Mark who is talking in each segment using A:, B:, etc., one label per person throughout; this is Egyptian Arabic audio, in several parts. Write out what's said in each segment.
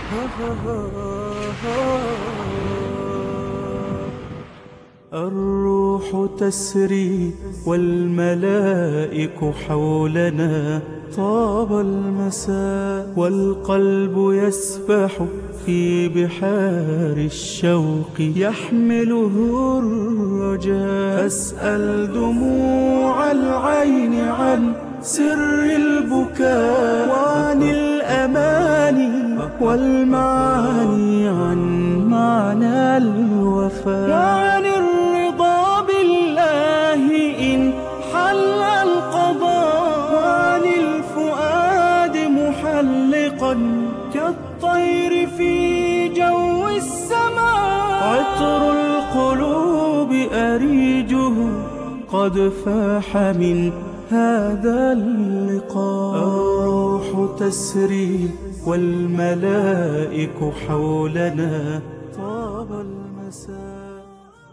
A: الروح تسري والملائك حولنا طاب المساء والقلب يسبح في بحار الشوق يحمله الرجاء أسأل دموع العين عن سر البكاء وعن الأماني والمعاني عن معنى الوفاء وعن الرضا بالله إن حل القضاء وعن الفؤاد محلقا كالطير في جو السماء عطر القلوب أريجه قد فاح من هذا اللقاء الروح تسري والملائك حولنا طاب المساء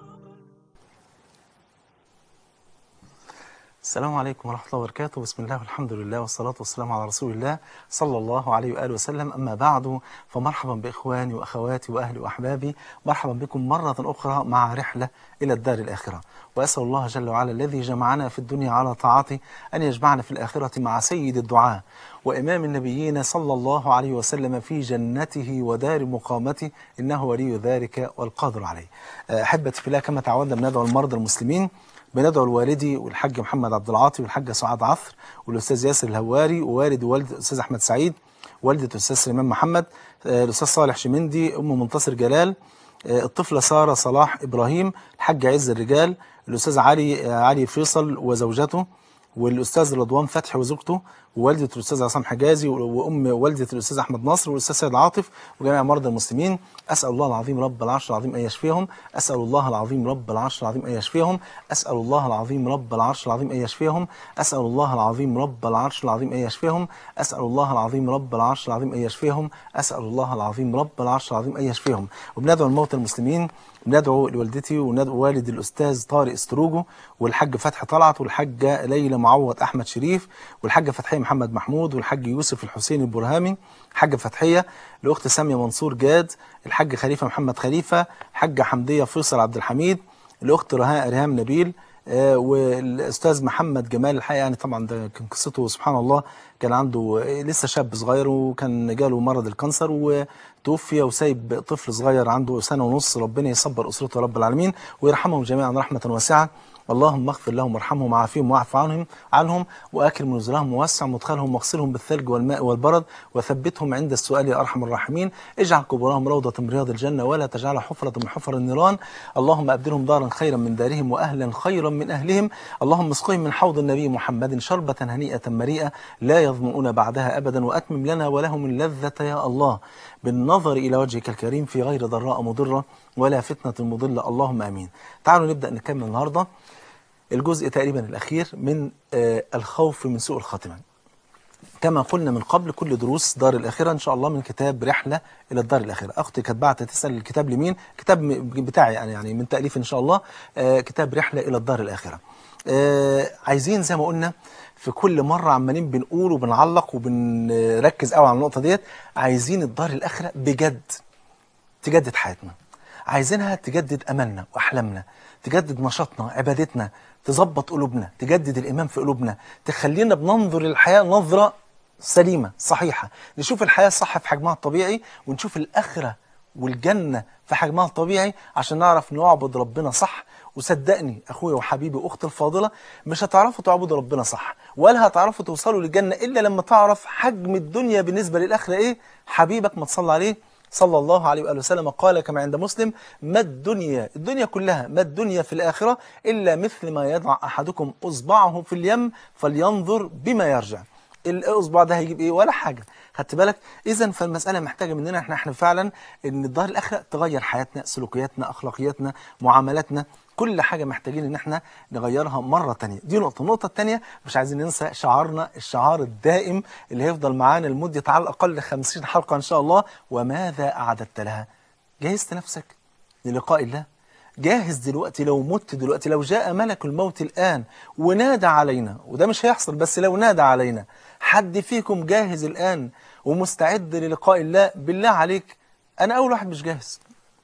B: السلام عليكم ورحمة الله وبركاته بسم الله والحمد لله والصلاة والسلام على رسول الله صلى الله عليه وآله وسلم أما بعد فمرحبا بإخواني وأخواتي وأهلي وأحبابي مرحبا بكم مرة أخرى مع رحلة إلى الدار الآخرة وأسأل الله جل وعلا الذي جمعنا في الدنيا على طاعته أن يجمعنا في الآخرة مع سيد الدعاء وإمام النبيين صلى الله عليه وسلم في جنته ودار مقامته إنه ولي ذلك والقادر عليه أحبتي في الله كما تعودنا بندعو المرضى المسلمين بندعو الوالدي والحاج محمد عبد العاطي والحاجه سعاد عثر والاستاذ ياسر الهواري ووالد ووالد الاستاذ احمد سعيد والده الاستاذ سليمان محمد آه، الاستاذ صالح شمندي ام منتصر جلال آه، الطفله ساره صلاح ابراهيم الحاج عز الرجال الاستاذ علي آه، علي فيصل وزوجته والاستاذ رضوان فتحي وزوجته ووالده الاستاذ عصام حجازي وام والده الاستاذ احمد نصر والاستاذ سيد عاطف وجميع مرضى المسلمين اسال الله العظيم رب العرش العظيم ان يشفيهم اسال الله العظيم رب العرش العظيم ان يشفيهم اسال الله العظيم رب العرش العظيم ان يشفيهم اسال الله العظيم رب العرش العظيم ان يشفيهم اسال الله العظيم رب العرش العظيم ان يشفيهم اسال الله العظيم رب العرش العظيم ان يشفيهم وبندعو الموتى المسلمين بندعو لوالدتي وندعو والد الاستاذ طارق استروجو والحاج فتحي طلعت والحاجه ليلى معوض احمد شريف والحاجه فتحيه محمد محمود والحاج يوسف الحسين البرهامي الحاجه فتحيه الاخت ساميه منصور جاد الحاج خليفه محمد خليفه الحاجه حمديه فيصل عبد الحميد الاخت رهاء ريهام نبيل آه، والاستاذ محمد جمال الحقيقه يعني طبعا ده كان قصته سبحان الله كان عنده آه، لسه شاب صغير وكان جاله مرض الكانسر وتوفي وسايب طفل صغير عنده سنه ونص ربنا يصبر اسرته رب العالمين ويرحمهم جميعا رحمه واسعه اللهم اغفر لهم وارحمهم وعافيهم واعف عنهم عنهم واكرم نزلهم ووسع مدخلهم واغسلهم بالثلج والماء والبرد وثبتهم عند السؤال يا ارحم الراحمين اجعل قبورهم روضه من رياض الجنه ولا تجعلها حفره من حفر النيران اللهم ابدلهم دارا خيرا من دارهم واهلا خيرا من اهلهم اللهم اسقهم من حوض النبي محمد شربه هنيئه مريئه لا يظمؤون بعدها ابدا واتمم لنا ولهم اللذه يا الله بالنظر الى وجهك الكريم في غير ضراء مضره ولا فتنه مضله اللهم امين تعالوا نبدا نكمل النهارده الجزء تقريبا الأخير من آه، الخوف من سوء الخاتمة كما قلنا من قبل كل دروس دار الآخرة إن شاء الله من كتاب رحلة إلى الدار الآخرة أختي كانت بعت تسأل الكتاب لمين كتاب م- بتاعي يعني يعني من تأليف إن شاء الله آه، كتاب رحلة إلى الدار الآخرة آه، عايزين زي ما قلنا في كل مرة عمالين بنقول وبنعلق وبنركز قوي على النقطة ديت عايزين الدار الآخرة بجد تجدد حياتنا عايزينها تجدد املنا واحلامنا تجدد نشاطنا عبادتنا تظبط قلوبنا تجدد الايمان في قلوبنا تخلينا بننظر للحياه نظره سليمه صحيحه نشوف الحياه صح في حجمها الطبيعي ونشوف الاخره والجنه في حجمها الطبيعي عشان نعرف نعبد ربنا صح وصدقني اخويا وحبيبي واختي الفاضله مش هتعرفوا تعبدوا ربنا صح ولا هتعرفوا توصلوا للجنه الا لما تعرف حجم الدنيا بالنسبه للاخره ايه حبيبك ما تصلي عليه صلى الله عليه وآله وسلم قال كما عند مسلم ما الدنيا الدنيا كلها ما الدنيا في الآخرة إلا مثل ما يضع أحدكم أصبعه في اليم فلينظر بما يرجع الأصبع ده هيجيب إيه ولا حاجة خدت بالك إذا فالمسألة محتاجة مننا إحنا إحنا فعلا إن الدار الآخرة تغير حياتنا سلوكياتنا أخلاقياتنا معاملاتنا كل حاجة محتاجين ان احنا نغيرها مرة تانية دي نقطة النقطة التانية مش عايزين ننسى شعارنا الشعار الدائم اللي هيفضل معانا لمدة على الأقل 50 حلقة إن شاء الله وماذا أعددت لها جهزت نفسك للقاء الله جاهز دلوقتي لو مت دلوقتي لو جاء ملك الموت الآن ونادى علينا وده مش هيحصل بس لو نادى علينا حد فيكم جاهز الآن ومستعد للقاء الله بالله عليك أنا أول واحد مش جاهز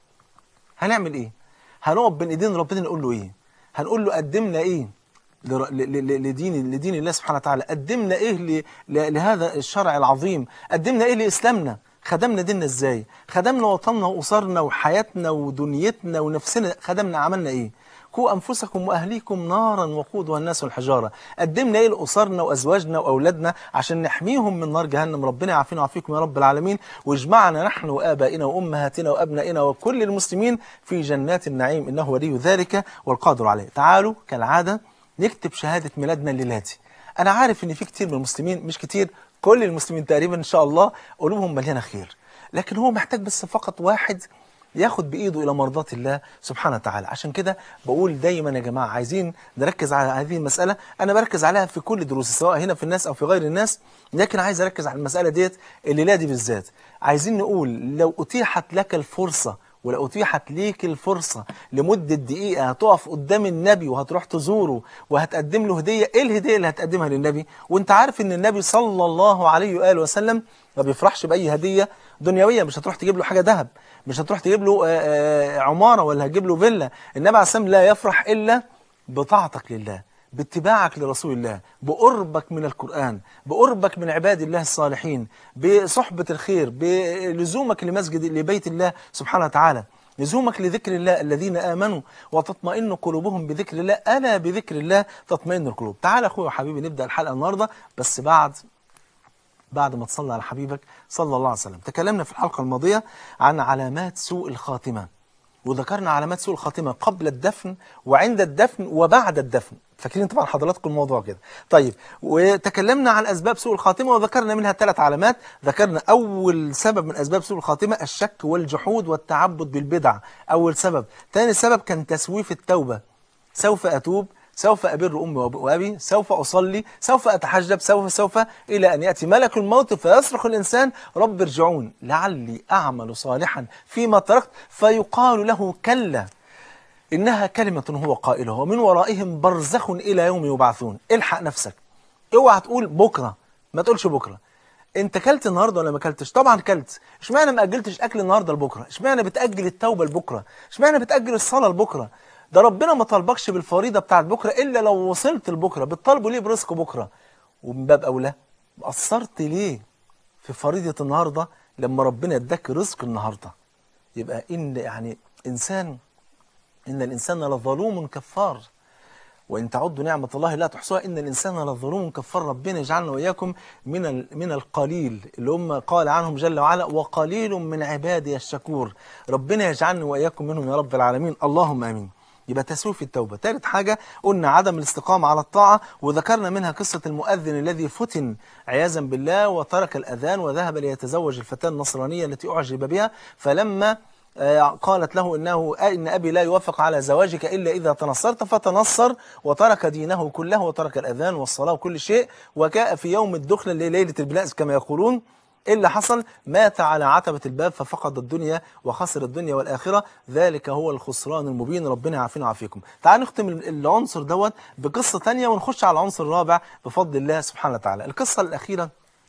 B: هنعمل إيه هنقف بين إيدين ربنا نقول له إيه هنقول له قدمنا إيه لر- ل- ل- لدين لدين الله سبحانه وتعالى قدمنا ايه ل- ل- لهذا الشرع العظيم قدمنا ايه لاسلامنا خدمنا ديننا ازاي خدمنا وطننا واسرنا وحياتنا ودنيتنا ونفسنا خدمنا عملنا ايه قوا انفسكم واهليكم نارا وقودها الناس والحجاره قدمنا ايه لاسرنا وازواجنا واولادنا عشان نحميهم من نار جهنم ربنا يعافينا ويعافيكم يا رب العالمين واجمعنا نحن وابائنا وامهاتنا وابنائنا وكل المسلمين في جنات النعيم انه ولي ذلك والقادر عليه تعالوا كالعاده نكتب شهادة ميلادنا الليلة دي أنا عارف إن في كتير من المسلمين مش كتير كل المسلمين تقريبا إن شاء الله قلوبهم مليانة خير لكن هو محتاج بس فقط واحد ياخد بإيده إلى مرضاة الله سبحانه وتعالى عشان كده بقول دايما يا جماعة عايزين نركز على هذه المسألة أنا بركز عليها في كل دروسي سواء هنا في الناس أو في غير الناس لكن عايز أركز على المسألة ديت الليلة دي بالذات عايزين نقول لو أتيحت لك الفرصة ولو أتيحت ليك الفرصة لمدة دقيقة هتقف قدام النبي وهتروح تزوره وهتقدم له هدية إيه الهدية اللي هتقدمها للنبي وانت عارف ان النبي صلى الله عليه وآله وسلم ما بيفرحش بأي هدية دنيوية مش هتروح تجيب له حاجة ذهب مش هتروح تجيب له آه، آه، عمارة ولا هتجيب له فيلا النبي عليه السلام لا يفرح إلا بطاعتك لله باتباعك لرسول الله بقربك من القرآن بقربك من عباد الله الصالحين بصحبة الخير بلزومك لمسجد لبيت الله سبحانه وتعالى لزومك لذكر الله الذين آمنوا وتطمئن قلوبهم بذكر الله ألا بذكر الله تطمئن القلوب تعال أخوي وحبيبي نبدأ الحلقة النهاردة بس بعد بعد ما تصلي على حبيبك صلى الله عليه وسلم تكلمنا في الحلقة الماضية عن علامات سوء الخاتمة وذكرنا علامات سوء الخاتمة قبل الدفن وعند الدفن وبعد الدفن فاكرين طبعا حضراتكم الموضوع كده طيب وتكلمنا عن أسباب سوء الخاتمة وذكرنا منها ثلاث علامات ذكرنا أول سبب من أسباب سوء الخاتمة الشك والجحود والتعبد بالبدع أول سبب ثاني سبب كان تسويف التوبة سوف أتوب سوف أبر أمي وأب- وأبي سوف أصلي سوف أتحجب سوف سوف إلى أن يأتي ملك الموت فيصرخ الإنسان رب ارجعون لعلي أعمل صالحا فيما تركت فيقال له كلا إنها كلمة هو قائلها ومن ورائهم برزخ إلى يوم يبعثون الحق نفسك اوعى تقول بكرة ما تقولش بكرة انت كلت النهارده ولا ما كلتش طبعا كلت اشمعنى ما اجلتش اكل النهارده لبكره اشمعنى بتاجل التوبه لبكره اشمعنى بتاجل الصلاه لبكره ده ربنا ما طالبكش بالفريضه بتاعت بكره الا لو وصلت لبكره بتطالبه ليه برزق بكره ومن باب اولى قصرت ليه في فريضه النهارده لما ربنا اداك رزق النهارده يبقى ان يعني انسان إن الإنسان لظلوم كفار وإن تعدوا نعمة الله لا تحصوها إن الإنسان لظلوم كفار ربنا يجعلنا وإياكم من ال- من القليل اللي هم قال عنهم جل وعلا وقليل من عبادي الشكور ربنا يجعلنا وإياكم منهم يا رب العالمين اللهم آمين يبقى تسويف التوبة ثالث حاجة قلنا عدم الاستقامة على الطاعة وذكرنا منها قصة المؤذن الذي فتن عياذا بالله وترك الأذان وذهب ليتزوج الفتاة النصرانية التي أعجب بها فلما آه، قالت له إنه آه، إن أبي لا يوافق على زواجك إلا إذا تنصرت فتنصر وترك دينه كله وترك الأذان والصلاة وكل شيء وجاء في يوم الدخل اللي هي ليلة البناء كما يقولون إيه اللي حصل مات على عتبة الباب ففقد الدنيا وخسر الدنيا والآخرة ذلك هو الخسران المبين ربنا يعافينا ويعافيكم تعال نختم العنصر دوت بقصة تانية ونخش على العنصر الرابع بفضل الله سبحانه وتعالى القصة الأخيرة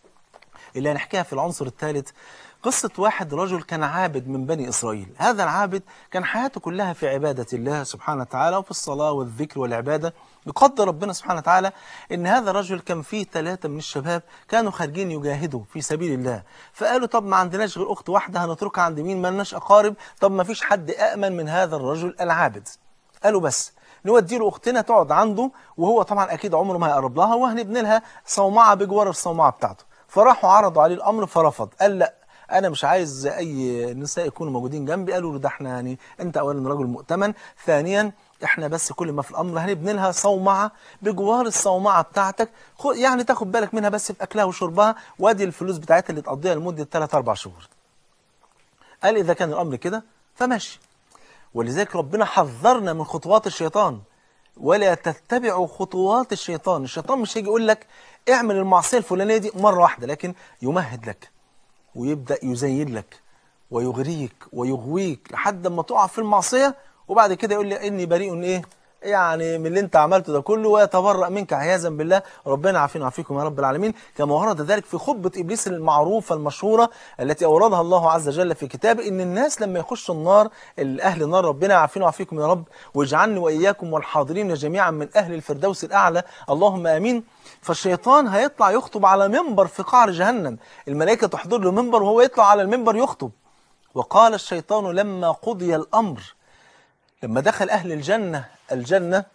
B: اللي هنحكيها في العنصر الثالث قصة واحد رجل كان عابد من بني إسرائيل هذا العابد كان حياته كلها في عبادة الله سبحانه وتعالى وفي الصلاة والذكر والعبادة يقدر ربنا سبحانه وتعالى إن هذا الرجل كان فيه ثلاثة من الشباب كانوا خارجين يجاهدوا في سبيل الله فقالوا طب ما عندناش غير أخت واحدة هنتركها عند مين ما لناش أقارب طب ما فيش حد أأمن من هذا الرجل العابد قالوا بس نودي له اختنا تقعد عنده وهو طبعا اكيد عمره ما هيقرب لها وهنبني لها صومعه بجوار الصومعه بتاعته فراحوا عرضوا عليه الامر فرفض قال لا انا مش عايز اي نساء يكونوا موجودين جنبي قالوا له ده احنا يعني انت اولا رجل مؤتمن ثانيا احنا بس كل ما في الامر هنبني لها صومعه بجوار الصومعه بتاعتك خو- يعني تاخد بالك منها بس في اكلها وشربها وادي الفلوس بتاعتها اللي تقضيها لمده 3 4 شهور قال اذا كان الامر كده فماشي ولذلك ربنا حذرنا من خطوات الشيطان ولا تتبعوا خطوات الشيطان الشيطان مش هيجي يقول لك اعمل المعصية الفلانية دي مرة واحدة لكن يمهد لك ويبدأ يزين لك ويغريك ويغويك لحد ما تقع في المعصية وبعد كده يقول لي إني بريء إيه يعني من اللي انت عملته ده كله ويتبرأ منك عياذا بالله ربنا عافينا وعافيكم يا رب العالمين كما ورد ذلك في خطبة إبليس المعروفة المشهورة التي أوردها الله عز وجل في كتابه إن الناس لما يخشوا النار أهل النار ربنا عافينا وعافيكم يا رب واجعلني وإياكم والحاضرين جميعا من أهل الفردوس الأعلى اللهم آمين فالشيطان هيطلع يخطب على منبر في قعر جهنم الملائكة تحضر له منبر وهو يطلع على المنبر يخطب وقال الشيطان لما قضي الأمر لما دخل أهل الجنة الجنة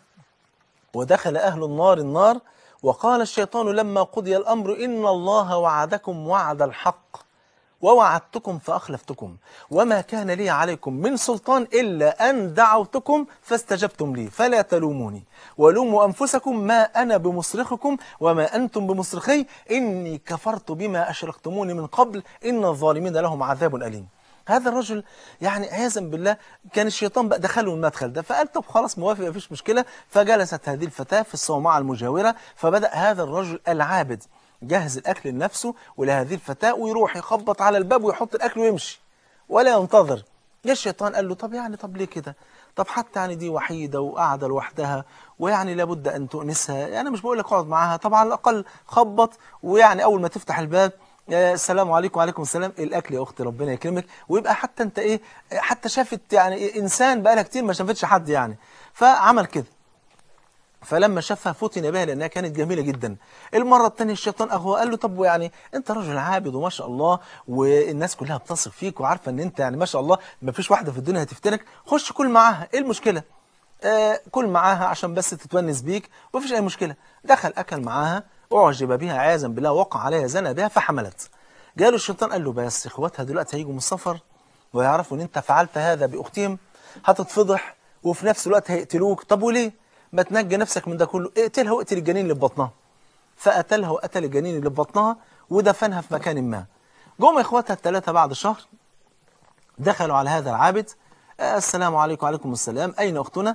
B: ودخل أهل النار النار وقال الشيطان لما قضي الأمر إن الله وعدكم وعد الحق ووعدتكم فأخلفتكم وما كان لي عليكم من سلطان إلا أن دعوتكم فاستجبتم لي فلا تلوموني ولوموا أنفسكم ما أنا بمصرخكم وما أنتم بمصرخي إني كفرت بما أشركتموني من قبل إن الظالمين لهم عذاب أليم هذا الرجل يعني عياذا بالله كان الشيطان بقى دخله المدخل ده فقال طب خلاص موافق مفيش مشكلة فجلست هذه الفتاة في الصومعة المجاورة فبدأ هذا الرجل العابد جهز الأكل لنفسه ولهذه الفتاة ويروح يخبط على الباب ويحط الأكل ويمشي ولا ينتظر جه الشيطان قال له طب يعني طب ليه كده طب حتى يعني دي وحيدة وقاعدة لوحدها ويعني لابد أن تؤنسها يعني مش بقول لك اقعد معاها طب على الأقل خبط ويعني أول ما تفتح الباب السلام عليكم وعليكم السلام الاكل يا اختي ربنا يكرمك ويبقى حتى انت ايه حتى شافت يعني انسان بقالها كتير ما شافتش حد يعني فعمل كده فلما شافها فتن بها لانها كانت جميله جدا المره الثانيه الشيطان اغوى قال له طب يعني انت رجل عابد وما شاء الله والناس كلها بتثق فيك وعارفه ان انت يعني ما شاء الله ما فيش واحده في الدنيا هتفتنك خش كل معاها ايه المشكله آه كل معاها عشان بس تتونس بيك ومفيش اي مشكله دخل اكل معاها أعجب بها عياذا بالله وقع عليها زنى بها فحملت جاله الشيطان قال له بس اخواتها دلوقتي هيجوا من السفر ويعرفوا ان انت فعلت هذا باختهم هتتفضح وفي نفس الوقت هيقتلوك طب وليه ما تنجي نفسك من ده كله اقتلها واقتل الجنين اللي في بطنها فقتلها وقتل الجنين اللي في بطنها ودفنها في مكان ما جم اخواتها الثلاثه بعد شهر دخلوا على هذا العابد السلام عليكم وعليكم السلام اين اختنا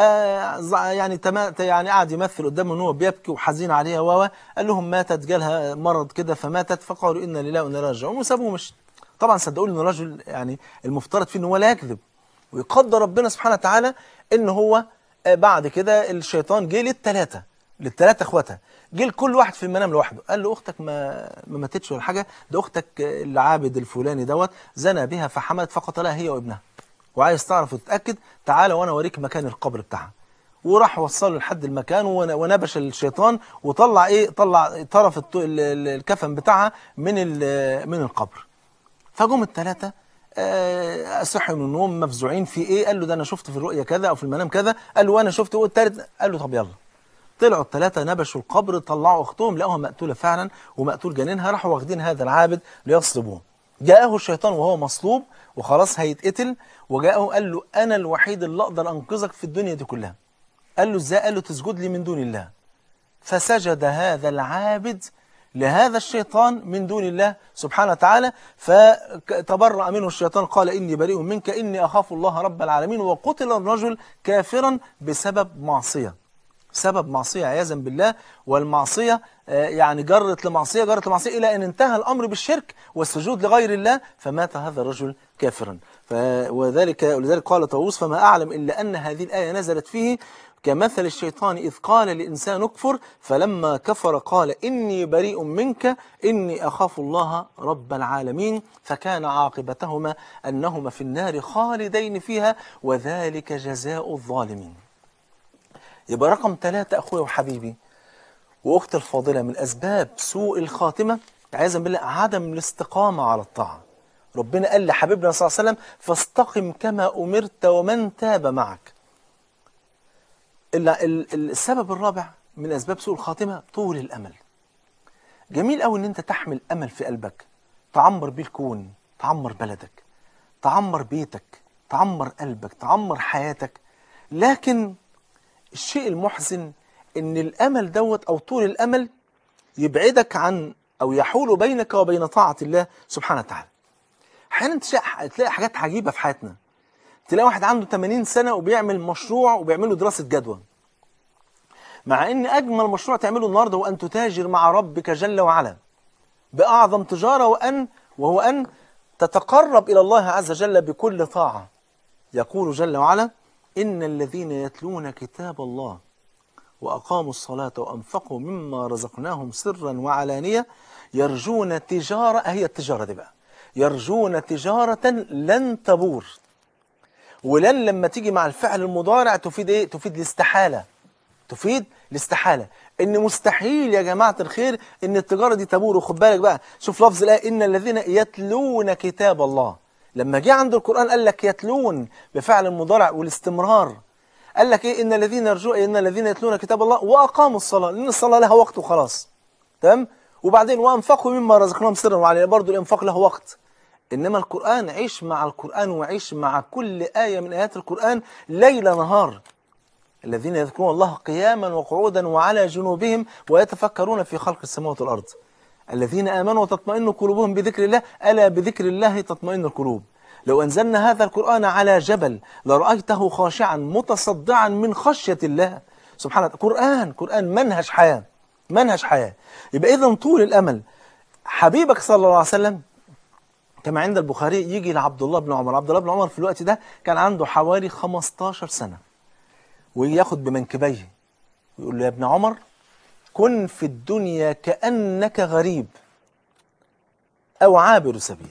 B: آه يعني تما يعني قعد يمثل قدامه ان هو بيبكي وحزين عليها و قال لهم ماتت جالها مرض كده فماتت فقالوا انا لله وانا راجعون وسابوه مشي طبعا صدقوا ان الرجل يعني المفترض فيه ان هو لا يكذب ويقدر ربنا سبحانه وتعالى ان هو آه بعد كده الشيطان جه للثلاثه للثلاثه اخواتها جه لكل واحد في المنام لوحده قال له اختك ما ما ماتتش ولا حاجه ده اختك العابد الفلاني دوت زنى بها فحملت فقتلها هي وابنها وعايز تعرف وتتأكد تعالى وانا اوريك مكان القبر بتاعها وراح وصله لحد المكان ونبش الشيطان وطلع ايه طلع طرف الكفن بتاعها من من القبر فجم الثلاثه صحوا من النوم مفزوعين في ايه قال له ده انا شفت في الرؤيا كذا او في المنام كذا قال له وانا شفت والثالث قال له طب يلا طلعوا الثلاثه نبشوا القبر طلعوا اختهم لقوها مقتوله فعلا ومقتول جنينها راحوا واخدين هذا العابد ليصلبوه جاءه الشيطان وهو مصلوب وخلاص هيتقتل وجاءه قال له أنا الوحيد اللي أقدر أنقذك في الدنيا دي كلها قال له إزاي قال له تسجد لي من دون الله فسجد هذا العابد لهذا الشيطان من دون الله سبحانه وتعالى فتبرأ منه الشيطان قال إني بريء منك إني أخاف الله رب العالمين وقتل الرجل كافرا بسبب معصية سبب معصية عياذا بالله والمعصية يعني جرت لمعصية جرت لمعصية إلى أن انتهى الأمر بالشرك والسجود لغير الله فمات هذا الرجل كافرا وذلك ولذلك قال طاووس فما أعلم إلا أن هذه الآية نزلت فيه كمثل الشيطان إذ قال للإنسان اكفر فلما كفر قال إني بريء منك إني أخاف الله رب العالمين فكان عاقبتهما أنهما في النار خالدين فيها وذلك جزاء الظالمين يبقى رقم ثلاثة أخويا وحبيبي وأختي الفاضلة من أسباب سوء الخاتمة عايزا بالله عدم الاستقامة على الطاعة ربنا قال لحبيبنا صلى الله عليه وسلم فاستقم كما أمرت ومن تاب معك إلا السبب الرابع من أسباب سوء الخاتمة طول الأمل جميل قوي ان انت تحمل امل في قلبك تعمر بيه الكون تعمر بلدك تعمر بيتك تعمر قلبك تعمر حياتك لكن الشيء المحزن ان الامل دوت او طول الامل يبعدك عن او يحول بينك وبين طاعة الله سبحانه وتعالى احيانا تلاقي حاجات عجيبة في حياتنا تلاقي واحد عنده 80 سنة وبيعمل مشروع وبيعمل له دراسة جدوى مع ان اجمل مشروع تعمله النهارده هو ان تتاجر مع ربك جل وعلا باعظم تجاره وان وهو ان تتقرب الى الله عز وجل بكل طاعه يقول جل وعلا إن الذين يتلون كتاب الله وأقاموا الصلاة وأنفقوا مما رزقناهم سرا وعلانية يرجون تجارة هي التجارة دي بقى يرجون تجارة لن تبور ولن لما تيجي مع الفعل المضارع تفيد ايه تفيد الاستحالة تفيد الاستحالة ان مستحيل يا جماعة الخير ان التجارة دي تبور وخد بالك بقى شوف لفظ الآية ان الذين يتلون كتاب الله لما جه عند القرآن قال لك يتلون بفعل المضارع والاستمرار قال لك ايه ان الذين يرجون ان الذين يتلون كتاب الله واقاموا الصلاة لان الصلاة لها وقت وخلاص تمام وبعدين وانفقوا مما رزقناهم سرا وعليا برضه الانفاق له وقت إنما القرآن عيش مع القرآن وعيش مع كل آية من آيات القرآن ليل نهار الذين يذكرون الله قياما وقعودا وعلى جنوبهم ويتفكرون في خلق السماوات والأرض الذين آمنوا وتطمئن قلوبهم بذكر الله ألا بذكر الله تطمئن القلوب لو أنزلنا هذا القرآن على جبل لرأيته خاشعا متصدعا من خشية الله سبحانه وتعالى قرآن قرآن منهج حياة منهج حياة يبقى إذا طول الأمل حبيبك صلى الله عليه وسلم كما عند البخاري يجي لعبد الله بن عمر عبد الله بن عمر في الوقت ده كان عنده حوالي 15 سنة وياخد بمنكبيه ويقول له يا ابن عمر كن في الدنيا كأنك غريب أو عابر سبيل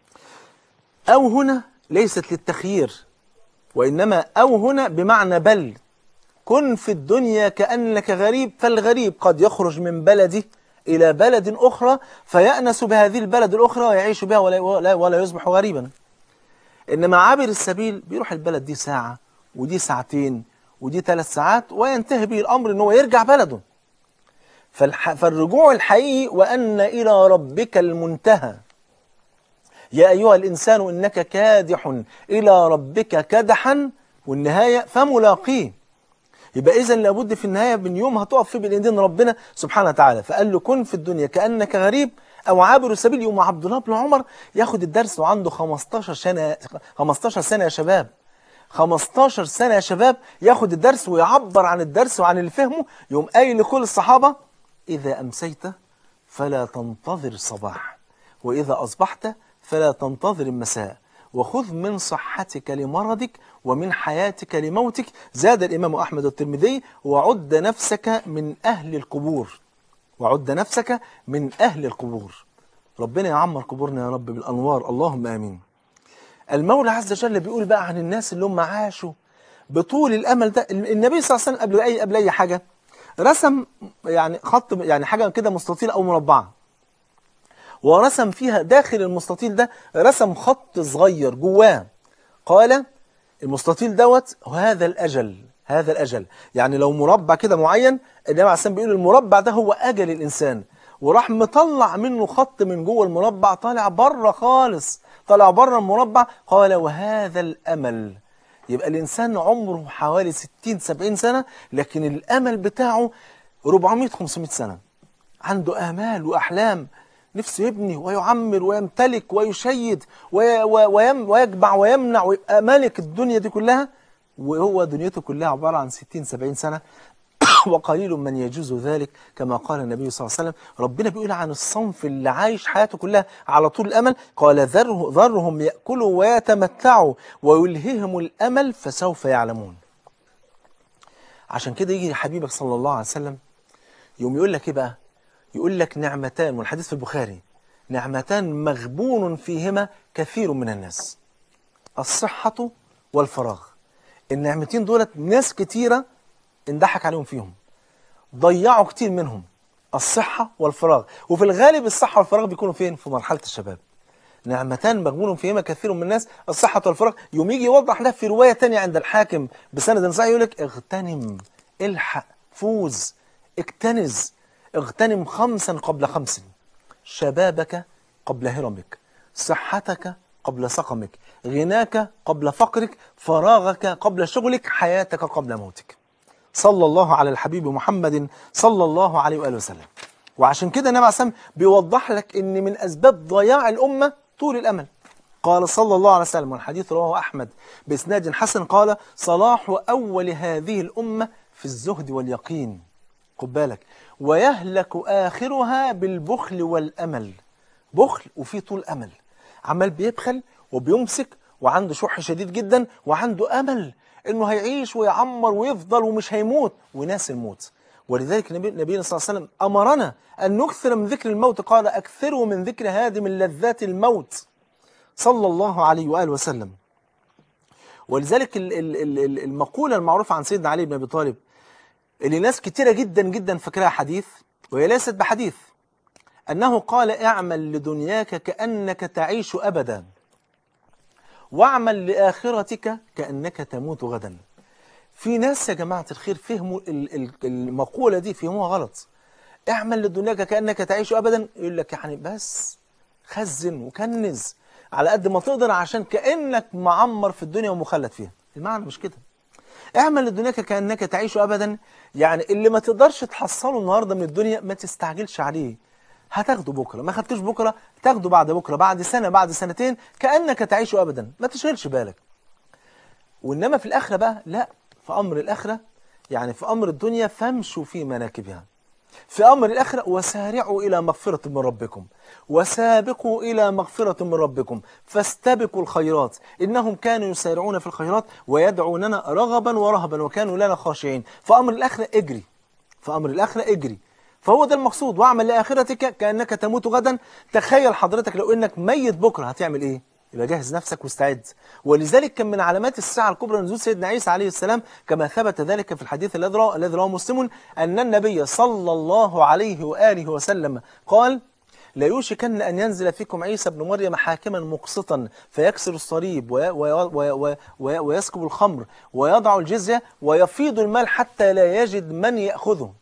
B: أو هنا ليست للتخيير وإنما أو هنا بمعنى بل كن في الدنيا كأنك غريب فالغريب قد يخرج من بلده إلى بلد أخرى فيأنس بهذه البلد الأخرى ويعيش بها ولا, ولا, ولا يصبح غريبا إنما عابر السبيل بيروح البلد دي ساعة ودي ساعتين ودي ثلاث ساعات وينتهي به الأمر إن هو يرجع بلده فالح... فالرجوع الحقيقي وأن إلى ربك المنتهى يا أيها الإنسان إنك كادح إلى ربك كدحا والنهاية فملاقيه يبقى إذا لابد في النهاية من يوم هتقف فيه بين ايدين ربنا سبحانه وتعالى فقال له كن في الدنيا كأنك غريب أو عابر السبيل يوم عبد الله بن عمر ياخد الدرس وعنده 15 سنة 15 سنة يا شباب 15 سنة يا شباب ياخد الدرس ويعبر عن الدرس وعن اللي فهمه يوم قايل لكل الصحابة إذا أمسيت فلا تنتظر الصباح وإذا أصبحت فلا تنتظر المساء وخذ من صحتك لمرضك ومن حياتك لموتك زاد الإمام أحمد الترمذي وعد نفسك من أهل القبور وعد نفسك من أهل القبور ربنا يعمر قبورنا يا رب بالأنوار اللهم آمين المولى عز وجل بيقول بقى عن الناس اللي هم عاشوا بطول الأمل ده النبي صلى الله عليه وسلم قبل أي قبل أي حاجة رسم يعني خط يعني حاجة كده مستطيل أو مربعة ورسم فيها داخل المستطيل ده رسم خط صغير جواه قال المستطيل دوت هذا الأجل هذا الأجل يعني لو مربع كده معين النبي عليه السلام بيقول المربع ده هو أجل الإنسان وراح مطلع منه خط من جوه المربع طالع بره خالص طالع بره المربع قال وهذا الأمل يبقى الإنسان عمره حوالي 60 70 سنة لكن الأمل بتاعه 400 500 سنة عنده آمال وأحلام نفسه يبني ويعمر ويمتلك ويشيد وي ويم ويجمع ويمنع ويبقى مالك الدنيا دي كلها وهو دنيته كلها عبارة عن 60 70 سنة وقليل من يجوز ذلك كما قال النبي صلى الله عليه وسلم ربنا بيقول عن الصنف اللي عايش حياته كلها على طول الأمل قال ذره ذرهم يأكلوا ويتمتعوا ويلههم الأمل فسوف يعلمون عشان كده يجي حبيبك صلى الله عليه وسلم يوم يقول لك ايه بقى يقول لك نعمتان والحديث في البخاري نعمتان مغبون فيهما كثير من الناس الصحة والفراغ النعمتين دولت ناس كتيرة اندحك عليهم فيهم ضيعوا كتير منهم الصحة والفراغ وفي الغالب الصحة والفراغ بيكونوا فين في مرحلة الشباب نعمتان مغبون فيهما كثير من الناس الصحة والفراغ يوم يجي يوضح ده في رواية تانية عند الحاكم بسند صحيح يقول لك اغتنم الحق فوز اكتنز اغتنم خمسا قبل خمس شبابك قبل هرمك صحتك قبل سقمك غناك قبل فقرك فراغك قبل شغلك حياتك قبل موتك صلى الله على الحبيب محمد صلى الله عليه وآله وسلم وعشان كده النبي عليه الصلاة والسلام بيوضح لك ان من اسباب ضياع الامه طول الامل قال صلى الله عليه وسلم والحديث رواه احمد باسناد حسن قال صلاح اول هذه الامه في الزهد واليقين خد بالك ويهلك آخرها بالبخل والأمل بخل وفي طول أمل عمال بيبخل وبيمسك وعنده شح شديد جدا وعنده امل انه هيعيش ويعمر ويفضل ومش هيموت وناس الموت ولذلك النبي نبينا صلى الله عليه وسلم امرنا ان نكثر من ذكر الموت قال اكثروا من ذكر هادم لذات الموت صلى الله عليه واله وسلم ولذلك ال- ال- ال- ال- المقوله المعروفه عن سيدنا علي بن ابي طالب اللي ناس كتيره جدا جدا فاكراها حديث وهي ليست بحديث انه قال اعمل لدنياك كانك تعيش ابدا واعمل لاخرتك كانك تموت غدا في ناس يا جماعه الخير فهموا ال- ال- المقوله دي فهموها غلط اعمل لدنياك كانك تعيش ابدا يقول لك يعني بس خزن وكنز على قد ما تقدر عشان كانك معمر في الدنيا ومخلد فيها المعنى مش كده اعمل لدنياك كانك تعيش ابدا يعني اللي ما تقدرش تحصله النهارده من الدنيا ما تستعجلش عليه هتاخده بكره ما خدتوش بكره تاخده بعد بكره بعد سنه بعد سنتين كانك تعيش ابدا ما تشغلش بالك وانما في الاخره بقى لا في امر الاخره يعني في امر الدنيا فامشوا في مناكبها في امر الاخره وسارعوا الى مغفره من ربكم وسابقوا الى مغفره من ربكم فاستبقوا الخيرات انهم كانوا يسارعون في الخيرات ويدعوننا رغبا ورهبا وكانوا لنا خاشعين فامر الاخره اجري في امر الاخره اجري فهو ده المقصود واعمل لاخرتك كانك تموت غدا تخيل حضرتك لو انك ميت بكره هتعمل ايه يبقى جهز نفسك واستعد ولذلك كان من علامات الساعه الكبرى نزول سيدنا عيسى عليه السلام كما ثبت ذلك في الحديث الذي رواه الذي رواه مسلم ان النبي صلى الله عليه واله وسلم قال لا يوشكن أن ينزل فيكم عيسى بن مريم حاكما مقسطا فيكسر الصليب وي- وي- وي- وي- وي- ويسكب الخمر ويضع الجزية ويفيض المال حتى لا يجد من يأخذه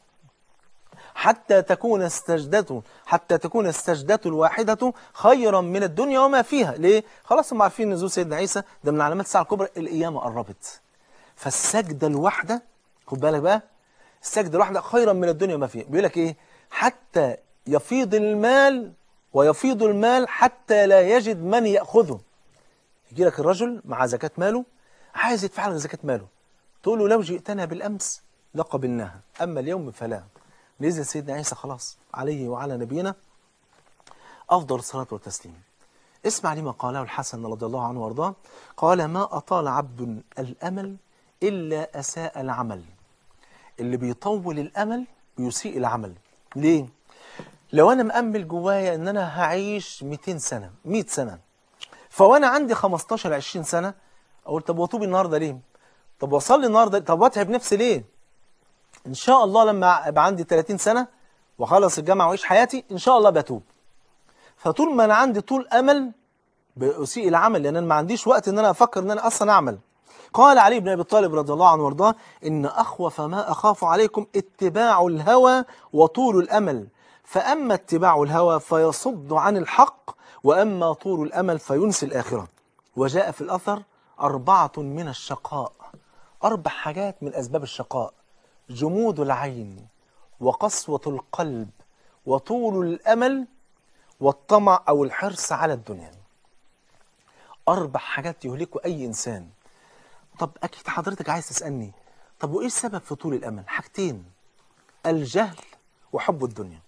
B: حتى تكون استجدته حتى تكون السجدة الواحدة خيرا من الدنيا وما فيها ليه؟ خلاص هم عارفين نزول سيدنا عيسى ده من علامات الساعة الكبرى القيامة قربت فالسجدة الواحدة خد بالك بقى السجدة الواحدة خيرا من الدنيا وما فيها بيقول لك ايه حتى يفيض المال ويفيض المال حتى لا يجد من يأخذه يجي لك الرجل مع زكاة ماله عايز يدفع لك زكاة ماله تقول له لو جئتنا بالأمس لقبلناها أما اليوم فلا نزل سيدنا عيسى خلاص عليه وعلى نبينا أفضل الصلاة والتسليم اسمع لما قاله الحسن رضي الله عنه وارضاه قال ما أطال عبد الأمل إلا أساء العمل اللي بيطول الأمل بيسيء العمل ليه؟ لو أنا مأمل جوايا إن أنا هعيش 200 سنة 100 سنة فوانا عندي 15 20 سنه اقول طب واتوب النهارده ليه؟ طب واصلي النهارده طب واتعب نفسي ليه؟ ان شاء الله لما ابقى عندي 30 سنه واخلص الجامعه واعيش حياتي ان شاء الله بتوب. فطول ما انا عندي طول امل بأسيء العمل لان انا ما عنديش وقت ان انا افكر ان انا اصلا اعمل. قال علي بن ابي طالب رضي الله عنه وارضاه ان اخوف ما اخاف عليكم اتباع الهوى وطول الامل فاما اتباع الهوى فيصد عن الحق واما طول الامل فينسي الاخره. وجاء في الاثر اربعه من الشقاء. اربع حاجات من اسباب الشقاء. جمود العين وقسوه القلب وطول الامل والطمع او الحرص على الدنيا. اربع حاجات يهلكوا اي انسان. طب اكيد حضرتك عايز تسالني طب وايه السبب في طول الامل حاجتين الجهل وحب الدنيا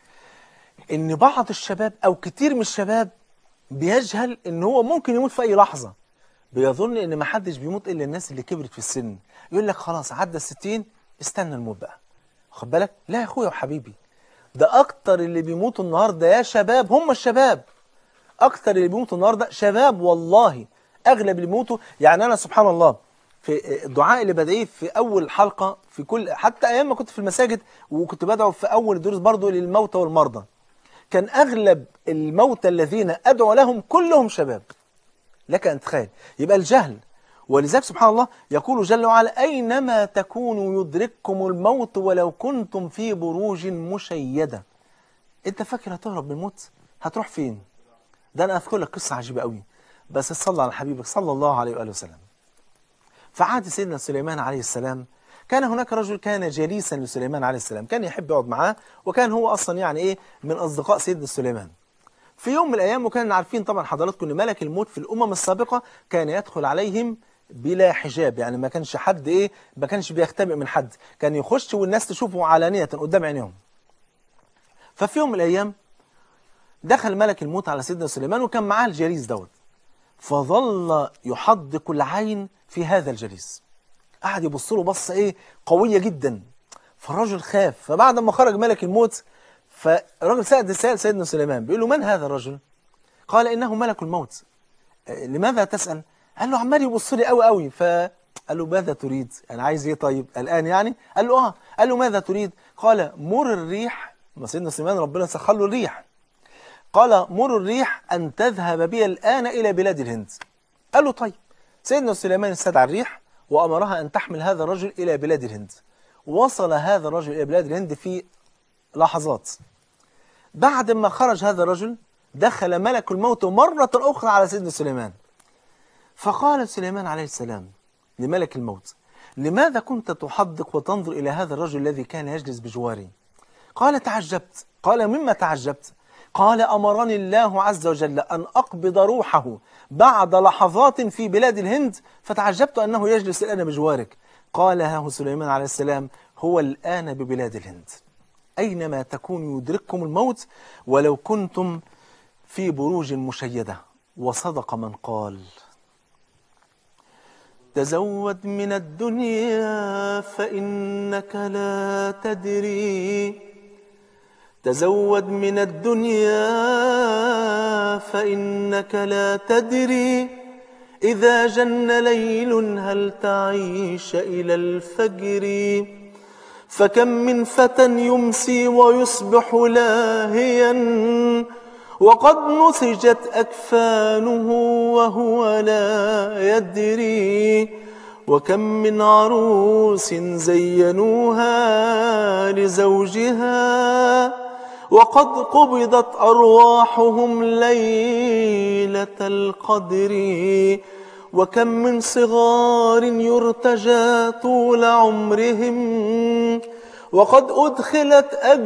B: ان بعض الشباب او كتير من الشباب بيجهل ان هو ممكن يموت في اي لحظه بيظن ان ما حدش بيموت الا الناس اللي كبرت في السن يقول لك خلاص عدى الستين استنى الموت بقى خد بالك لا يا اخويا وحبيبي ده اكتر اللي بيموتوا النهارده يا شباب هم الشباب اكتر اللي بيموتوا النهارده شباب والله اغلب اللي بيموتوا يعني انا سبحان الله في الدعاء اللي بدعيه في اول حلقه في كل حتى ايام ما كنت في المساجد وكنت بدعو في اول دروس برضه للموتى والمرضى كان اغلب الموتى الذين ادعو لهم كلهم شباب لك ان تتخيل يبقى الجهل ولذلك سبحان الله يقول جل وعلا اينما تكونوا يدرككم الموت ولو كنتم في بروج مشيده انت فاكر هتهرب من الموت هتروح فين ده انا اذكر لك قصه عجيبه قوي بس صلى على حبيبك صلى الله عليه واله وسلم في عهد سيدنا سليمان عليه السلام كان هناك رجل كان جليسا لسليمان عليه السلام كان يحب يقعد معاه وكان هو اصلا يعني ايه من اصدقاء سيدنا سليمان في يوم من الايام وكان عارفين طبعا حضراتكم ان ملك الموت في الامم السابقه كان يدخل عليهم بلا حجاب يعني ما كانش حد ايه ما كانش بيختبئ من حد كان يخش والناس تشوفه علانيه قدام عينيهم ففي يوم من الايام دخل ملك الموت على سيدنا سليمان وكان معاه الجليس دوت فظل يحدق العين في هذا الجليس قعد يبص له بصه ايه قويه جدا فالرجل خاف فبعد ما خرج ملك الموت فالراجل سأل سأل سيدنا سليمان بيقول له من هذا الرجل؟ قال انه ملك الموت آه، لماذا تسأل؟ قال له عمال يبص لي قوي قوي فقال له ماذا تريد؟ انا عايز ايه طيب؟ الان يعني؟ قال له اه قال له ماذا تريد؟ قال مر الريح ما سيدنا سليمان ربنا سخر له الريح قال مر الريح أن تذهب بي الآن إلى بلاد الهند قال له طيب سيدنا سليمان استدعى الريح وأمرها أن تحمل هذا الرجل إلى بلاد الهند وصل هذا الرجل إلى بلاد الهند في لحظات بعد ما خرج هذا الرجل دخل ملك الموت مرة أخرى على سيدنا سليمان فقال سليمان عليه السلام لملك الموت لماذا كنت تحدق وتنظر إلى هذا الرجل الذي كان يجلس بجواري قال تعجبت قال مما تعجبت قال أمرني الله عز وجل أن أقبض روحه بعد لحظات في بلاد الهند فتعجبت أنه يجلس الآن بجوارك قال ها هو سليمان عليه السلام هو الآن ببلاد الهند أينما تكون يدرككم الموت ولو كنتم في بروج مشيدة وصدق من قال تزود من الدنيا فإنك لا تدري تزود من الدنيا فإنك لا تدري إذا جن ليل هل تعيش إلى الفجر فكم من فتى يمسي ويصبح لاهيا وقد نسجت أكفانه وهو لا يدري وكم من عروس زينوها لزوجها وقد قبضت أرواحهم ليلة القدر وكم من صغار يرتجى طول عمرهم وقد أدخلت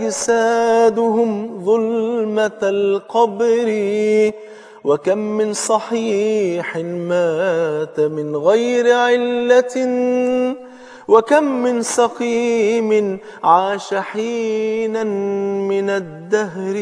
B: أجسادهم ظلمة القبر وكم من صحيح مات من غير علة وكم من سقيم عاش حينا من الدهر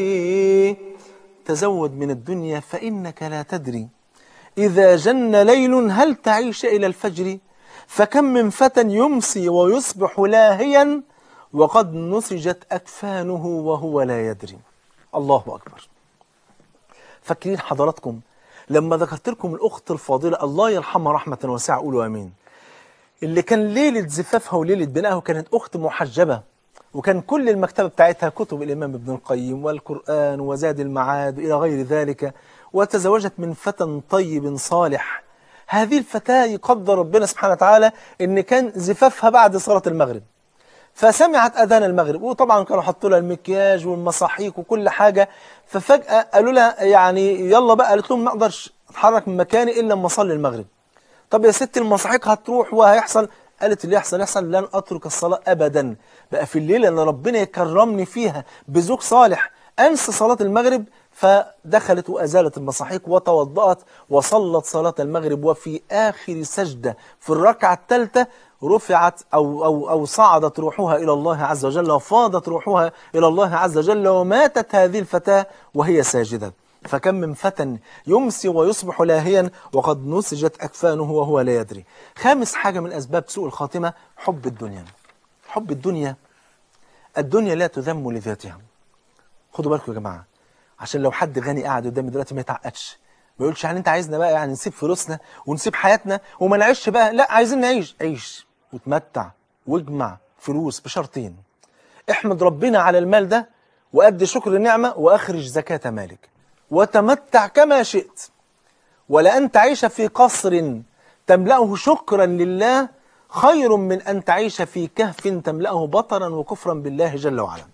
B: تزود من الدنيا فإنك لا تدري إذا جن ليل هل تعيش إلى الفجر فكم من فتى يمسي ويصبح لاهيا وقد نسجت أكفانه وهو لا يدري الله أكبر فاكرين حضراتكم لما ذكرت لكم الأخت الفاضلة الله يرحمها رحمة واسعة قولوا أمين اللي كان ليلة زفافها وليلة بنائها وكانت أخت محجبة وكان كل المكتبة بتاعتها كتب الإمام ابن القيم والقرآن وزاد المعاد إلى غير ذلك وتزوجت من فتى طيب صالح هذه الفتاة يقدر ربنا سبحانه وتعالى إن كان زفافها بعد صلاة المغرب فسمعت أذان المغرب وطبعا كانوا حطوا لها المكياج والمصاحيك وكل حاجة ففجأة قالوا لها يعني يلا بقى قالت لهم ما أقدرش أتحرك من مكاني إلا لما أصلي المغرب طب يا ست المصاحيك هتروح وهيحصل قالت اللي يحصل يحصل لن أترك الصلاة أبدا بقى في الليلة اللي ربنا يكرمني فيها بزوج صالح أنسى صلاة المغرب فدخلت وأزالت المصاحيك وتوضأت وصلت صلاة المغرب وفي آخر سجدة في الركعة الثالثة رفعت أو, أو, أو صعدت روحها إلى الله عز وجل وفاضت روحها إلى الله عز وجل وماتت هذه الفتاة وهي ساجدة فكم من فتى يمسي ويصبح لاهيا وقد نسجت أكفانه وهو لا يدري خامس حاجة من أسباب سوء الخاتمة حب الدنيا حب الدنيا الدنيا لا تذم لذاتها خدوا بالكم يا جماعة عشان لو حد غني قاعد قدامي دلوقتي ما يتعقدش ما يقولش يعني انت عايزنا بقى يعني نسيب فلوسنا ونسيب حياتنا وما نعيش بقى لا عايزين نعيش عيش وتمتع واجمع فلوس بشرطين احمد ربنا على المال ده وأدي شكر النعمة وأخرج زكاة مالك وتمتع كما شئت ولأن تعيش في قصر تملأه شكرا لله خير من أن تعيش في كهف تملأه بطرا وكفرا بالله جل وعلا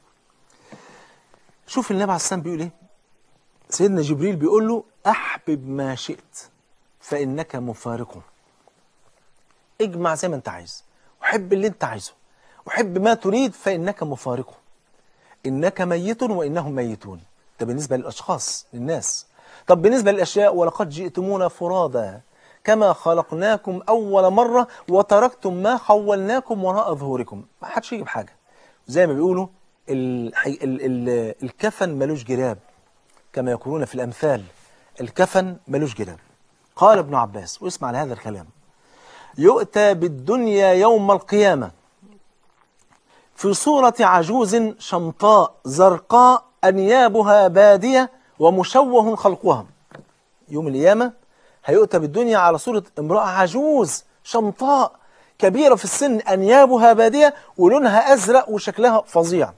B: شوف النبي عليه السلام بيقول ايه سيدنا جبريل بيقول له أحبب ما شئت فإنك مفارقه اجمع زي ما انت عايز وحب اللي انت عايزه وحب ما تريد فإنك مفارقه إنك ميت وإنهم ميتون ده بالنسبة للأشخاص للناس طب بالنسبة للأشياء ولقد جئتمونا فرادا كما خلقناكم أول مرة وتركتم ما خولناكم وراء ظهوركم ما حدش يجيب حاجة زي ما بيقولوا الحي... ال... ال... الكفن ملوش جراب كما يقولون في الأمثال الكفن ملوش جراب قال ابن عباس واسمع لهذا الكلام يؤتى بالدنيا يوم القيامة في صورة عجوز شمطاء زرقاء أنيابها بادية ومشوه خلقها يوم القيامة هيؤتى بالدنيا على صورة امرأة عجوز شمطاء كبيرة في السن أنيابها بادية ولونها أزرق وشكلها فظيع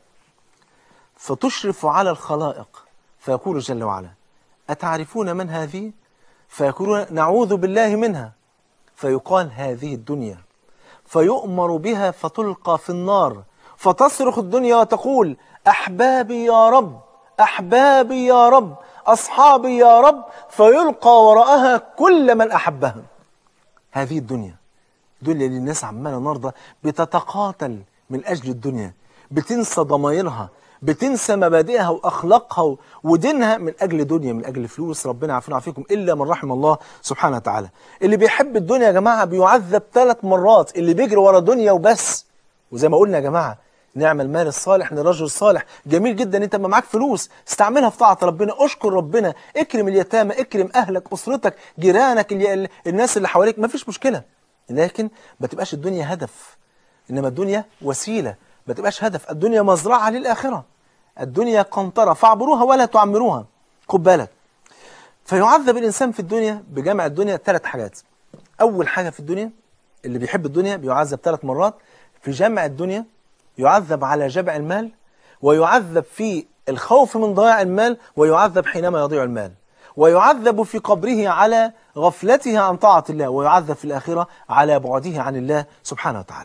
B: فتشرف على الخلائق فيقول جل وعلا أتعرفون من هذه؟ فيقولون نعوذ بالله منها فيقال هذه الدنيا فيؤمر بها فتلقى في النار فتصرخ الدنيا وتقول أحبابي يا رب أحبابي يا رب أصحابي يا رب فيلقى وراءها كل من أحبها هذه الدنيا الدنيا اللي الناس عمالة النهارده بتتقاتل من أجل الدنيا بتنسى ضمايرها بتنسى مبادئها واخلاقها و- ودينها من اجل دنيا من اجل فلوس ربنا يعافينا ويعافيكم الا من رحم الله سبحانه وتعالى اللي بيحب الدنيا يا جماعه بيعذب ثلاث مرات اللي بيجري ورا دنيا وبس وزي ما قلنا يا جماعه نعم المال الصالح للرجل الصالح جميل جدا انت ما معاك فلوس استعملها في طاعه ربنا اشكر ربنا اكرم اليتامى اكرم اهلك اسرتك جيرانك اللي الناس اللي حواليك ما فيش مشكله لكن ما تبقاش الدنيا هدف انما الدنيا وسيله ما تبقاش هدف الدنيا مزرعه للاخره الدنيا قنطره فاعبروها ولا تعمروها خد بالك فيعذب الانسان في الدنيا بجمع الدنيا ثلاث حاجات اول حاجه في الدنيا اللي بيحب الدنيا بيعذب ثلاث مرات في جمع الدنيا يعذب على جمع المال ويعذب في الخوف من ضياع المال ويعذب حينما يضيع المال ويعذب في قبره على غفلته عن طاعة الله ويعذب في الآخرة على بعده عن الله سبحانه وتعالى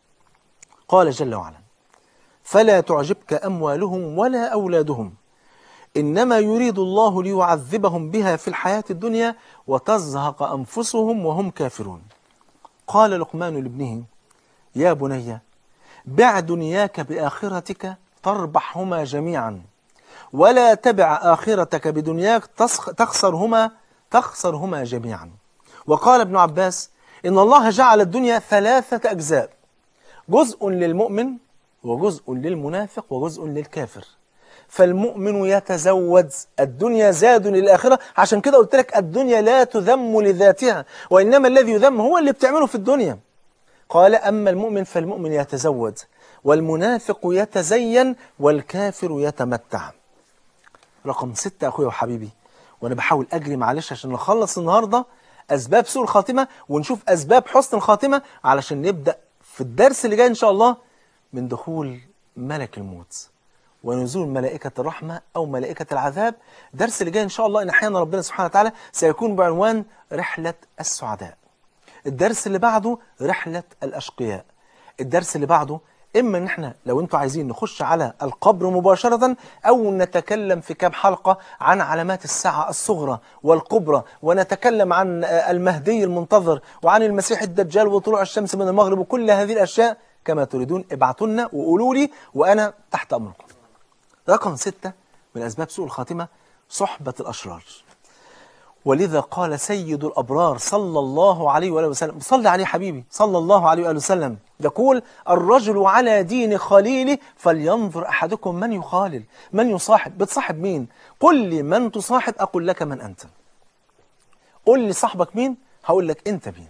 B: قال جل وعلا فلا تعجبك أموالهم ولا أولادهم إنما يريد الله ليعذبهم بها في الحياة الدنيا وتزهق أنفسهم وهم كافرون قال لقمان لابنه يا بني بع دنياك بآخرتك تربحهما جميعا ولا تبع آخرتك بدنياك تسخ- تخسرهما تخسرهما جميعا وقال ابن عباس إن الله جعل الدنيا ثلاثة أجزاء جزء للمؤمن وجزء للمنافق وجزء للكافر فالمؤمن يتزود الدنيا زاد للآخرة عشان كده قلت لك الدنيا لا تذم لذاتها وإنما الذي يذم هو اللي بتعمله في الدنيا قال أما المؤمن فالمؤمن يتزود والمنافق يتزين والكافر يتمتع رقم ستة أخويا وحبيبي وأنا بحاول أجري معلش عشان نخلص النهاردة أسباب سوء الخاتمة ونشوف أسباب حسن الخاتمة علشان نبدأ في الدرس اللي جاي إن شاء الله من دخول ملك الموت ونزول ملائكة الرحمة أو ملائكة العذاب الدرس اللي جاي إن شاء الله إن أحيانا ربنا سبحانه وتعالى سيكون بعنوان رحلة السعداء الدرس اللي بعده رحلة الأشقياء الدرس اللي بعده إما إن إحنا لو أنتوا عايزين نخش على القبر مباشرة أو نتكلم في كام حلقة عن علامات الساعة الصغرى والكبرى ونتكلم عن آه، المهدي المنتظر وعن المسيح الدجال وطلوع الشمس من المغرب وكل هذه الأشياء كما تريدون ابعتوا لنا وقولوا لي وأنا تحت أمركم رقم ستة من أسباب سوء الخاتمة صحبة الأشرار ولذا قال سيد الأبرار صلى الله عليه وآله وسلم صلى عليه حبيبي صلى الله عليه وآله وسلم يقول الرجل على دين خليله فلينظر أحدكم من يخالل من يصاحب بتصاحب مين قل لي من تصاحب أقول لك من أنت قل لي صاحبك مين هقول لك أنت مين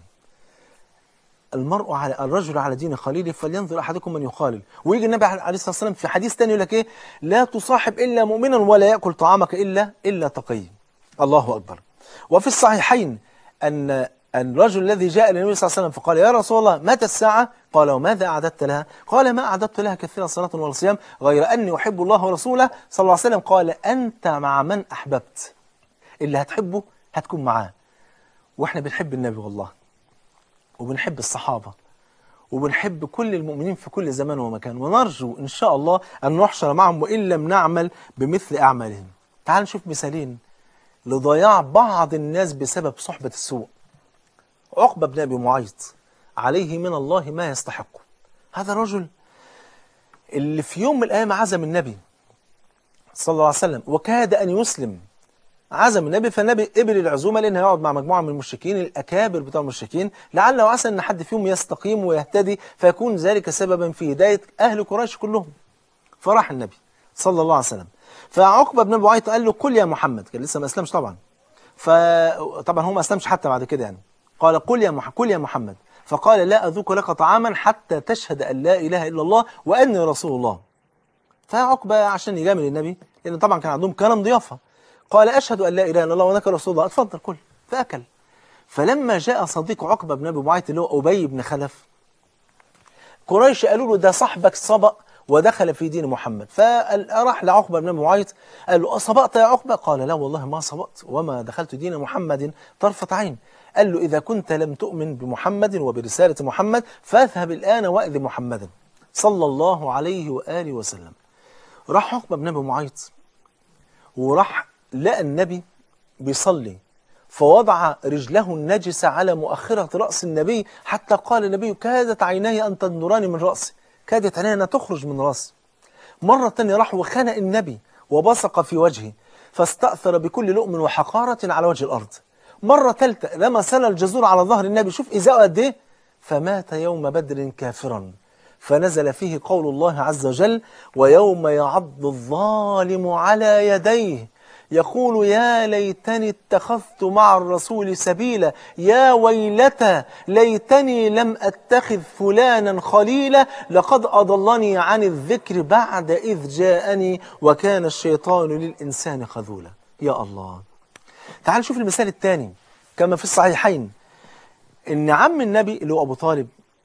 B: المرء على الرجل على دين خليله فلينظر احدكم من يخالل ويجي النبي عليه الصلاه والسلام في حديث ثاني يقول لك ايه لا تصاحب الا مؤمنا ولا ياكل طعامك الا الا تقي الله اكبر وفي الصحيحين ان أن الرجل الذي جاء للنبي صلى الله عليه وسلم فقال يا رسول الله متى الساعة؟ قال وماذا أعددت لها؟ قال ما أعددت لها كثيرا صلاة ولا صيام غير أني أحب الله ورسوله صلى الله عليه وسلم قال أنت مع من أحببت اللي هتحبه هتكون معاه وإحنا بنحب النبي والله وبنحب الصحابة وبنحب كل المؤمنين في كل زمان ومكان ونرجو إن شاء الله أن نحشر معهم وإن لم نعمل بمثل أعمالهم تعال نشوف مثالين لضياع بعض الناس بسبب صحبة السوء عقبة بن أبي معيط عليه من الله ما يستحقه هذا الرجل اللي في يوم من الأيام عزم النبي صلى الله عليه وسلم وكاد أن يسلم عزم النبي فالنبي قبل العزومه لان هيقعد مع مجموعه من المشركين الاكابر بتوع المشركين لعل وعسى ان حد فيهم يستقيم ويهتدي فيكون ذلك سببا في هدايه اهل قريش كلهم فراح النبي صلى الله عليه وسلم فعقبه بن ابي معيط قال له كل يا محمد كان لسه ما اسلمش طبعا فطبعا هو ما اسلمش حتى بعد كده يعني قال قل يا محمد قل يا محمد فقال لا اذوق لك طعاما حتى تشهد ان لا اله الا الله واني رسول الله فعقبه عشان يجامل النبي لان طبعا كان عندهم كلام ضيافه قال اشهد ان لا اله الا الله وانك رسول الله اتفضل كل فاكل فلما جاء صديق عقبه بن ابي معيط اللي هو ابي بن خلف قريش قالوا له ده صاحبك سبق ودخل في دين محمد فراح لعقبه بن ابي معيط قال له اصبأت يا عقبه قال لا والله ما صبأت وما دخلت دين محمد طرفه عين قال له اذا كنت لم تؤمن بمحمد وبرساله محمد فاذهب الان واذ محمدا صلى الله عليه واله وسلم راح عقبه بن ابي معيط وراح لقى النبي بيصلي فوضع رجله النجسة على مؤخرة رأس النبي حتى قال النبي كادت عيناي أن تنوران من رأسي كادت عيناي أن تخرج من رأسي مرة تانية راح وخنق النبي وبصق في وجهه فاستأثر بكل لؤم وحقارة على وجه الأرض مرة ثالثة لما سل الجزور على ظهر النبي شوف إزاءه قد إيه فمات يوم بدر كافرا فنزل فيه قول الله عز وجل ويوم يعض الظالم على يديه يقول يا ليتني اتخذت مع الرسول سبيلا يا ويلتى ليتني لم اتخذ فلانا خليلا لقد اضلني عن الذكر بعد اذ جاءني وكان الشيطان للانسان خذولا يا الله تعال شوف المثال الثاني كما في الصحيحين ان عم النبي اللي هو ابو طالب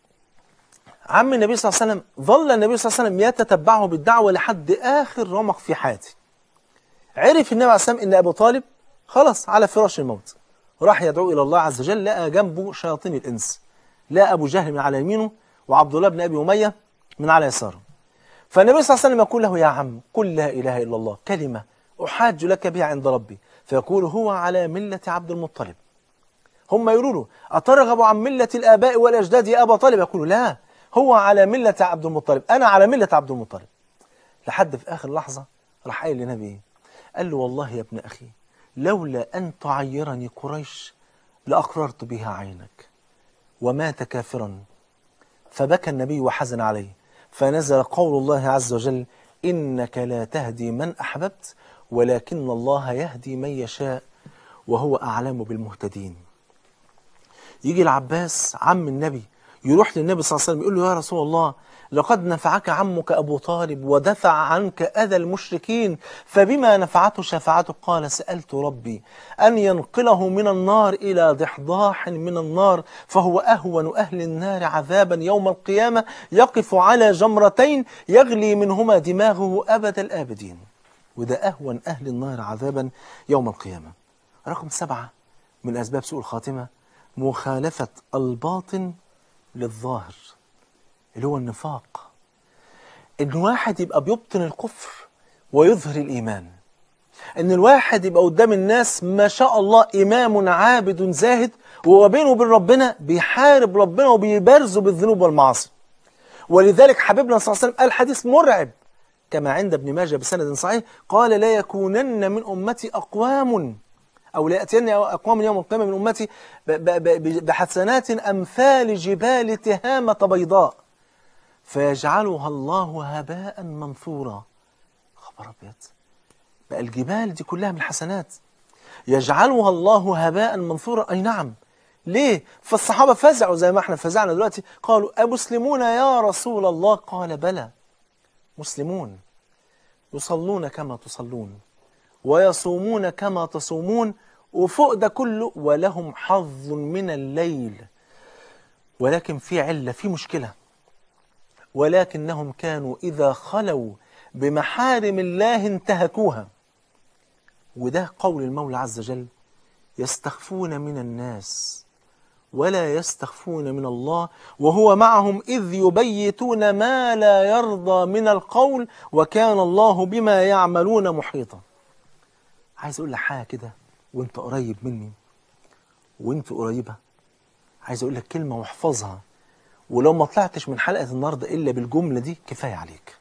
B: عم النبي صلى الله عليه وسلم ظل النبي صلى الله عليه وسلم يتتبعه بالدعوه لحد اخر رمق في حياته عرف النبي عليه السلام ان ابو طالب خلاص على فراش الموت راح يدعو الى الله عز وجل لقى جنبه شياطين الانس لقى ابو جهل من على يمينه وعبد الله بن ابي اميه من على يساره فالنبي صلى الله عليه وسلم يقول له يا عم قل لا اله الا الله كلمه احاج لك بها عند ربي فيقول هو على مله عبد المطلب هم يقولوا له أترغب عن ملة الآباء والأجداد يا أبا طالب يقول لا هو على ملة عبد المطلب أنا على ملة عبد المطلب لحد في آخر لحظة راح قايل لنبي إيه؟ قال له والله يا ابن أخي لولا أن تعيرني قريش لأقررت بها عينك ومات كافرا فبكى النبي وحزن عليه فنزل قول الله عز وجل إنك لا تهدي من أحببت ولكن الله يهدي من يشاء وهو أعلم بالمهتدين يجي العباس عم النبي يروح للنبي صلى الله عليه وسلم يقول له يا رسول الله لقد نفعك عمك أبو طالب ودفع عنك أذى المشركين فبما نفعته شفاعته قال سألت ربي أن ينقله من النار إلى ضحضاح من النار فهو أهون أهل النار عذابا يوم القيامة يقف على جمرتين يغلي منهما دماغه أبد الآبدين وده أهون أهل النار عذابا يوم القيامة رقم سبعة من أسباب سوء الخاتمة مخالفة الباطن للظاهر اللي هو النفاق ان واحد يبقى بيبطن الكفر ويظهر الايمان ان الواحد يبقى قدام الناس ما شاء الله امام عابد زاهد وبينه وبين ربنا بيحارب ربنا وبيبارزه بالذنوب والمعاصي ولذلك حبيبنا صلى الله عليه وسلم قال حديث مرعب كما عند ابن ماجه بسند صحيح قال لا يكونن من امتي اقوام أو لا يأتين أقوام يوم القيامة من أمتي بحسنات أمثال جبال تهامة بيضاء فيجعلها الله هباء منثورا خبر أبيض بقى الجبال دي كلها من الحسنات يجعلها الله هباء منثورا أي نعم ليه؟ فالصحابة فزعوا زي ما احنا فزعنا دلوقتي قالوا أمسلمون يا رسول الله قال بلى مسلمون يصلون كما تصلون ويصومون كما تصومون وفوق ده كله ولهم حظ من الليل ولكن في علة في مشكلة ولكنهم كانوا إذا خلوا بمحارم الله انتهكوها وده قول المولى عز وجل يستخفون من الناس ولا يستخفون من الله وهو معهم إذ يبيتون ما لا يرضى من القول وكان الله بما يعملون محيطا عايز اقول لك حاجه كده وانت قريب مني وانت قريبه عايز اقول لك كلمه واحفظها ولو ما طلعتش من حلقه النهارده الا بالجمله دي كفايه عليك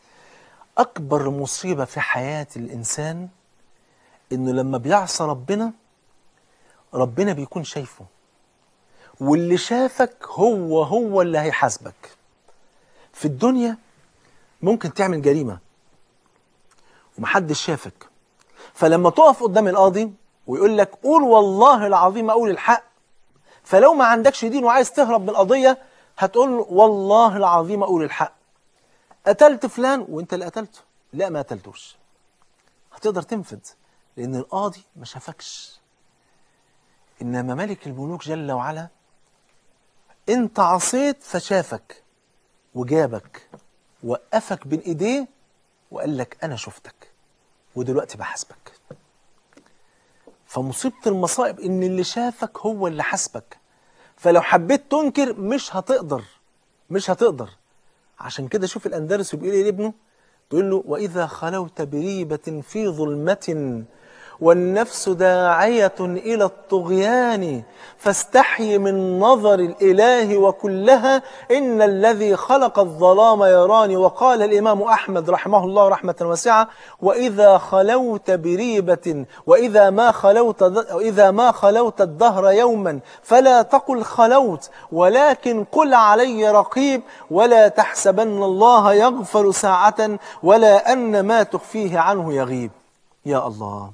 B: اكبر مصيبه في حياه الانسان انه لما بيعصى ربنا ربنا بيكون شايفه واللي شافك هو هو اللي هيحاسبك في الدنيا ممكن تعمل جريمه ومحدش شافك فلما تقف قدام القاضي ويقول لك قول والله العظيم اقول الحق فلو ما عندكش دين وعايز تهرب من القضيه هتقول له والله العظيم اقول الحق قتلت فلان وانت اللي قتلته لا ما قتلتوش هتقدر تنفذ لان القاضي ما شافكش انما ملك الملوك جل وعلا انت عصيت فشافك وجابك وقفك بين ايديه وقال لك انا شفتك ودلوقتي بحاسبك فمصيبه المصائب ان اللي شافك هو اللي حاسبك فلو حبيت تنكر مش هتقدر مش هتقدر عشان كده شوف الاندلس بيقول ايه لابنه بيقول له واذا خلوت بريبه في ظلمه والنفس داعية إلى الطغيان فاستحي من نظر الإله وكلها إن الذي خلق الظلام يراني وقال الإمام أحمد رحمه الله رحمة واسعة وإذا خلوت بريبة وإذا ما خلوت وإذا ما خلوت الدهر يوما فلا تقل خلوت ولكن قل علي رقيب ولا تحسبن الله يغفر ساعة ولا أن ما تخفيه عنه يغيب يا الله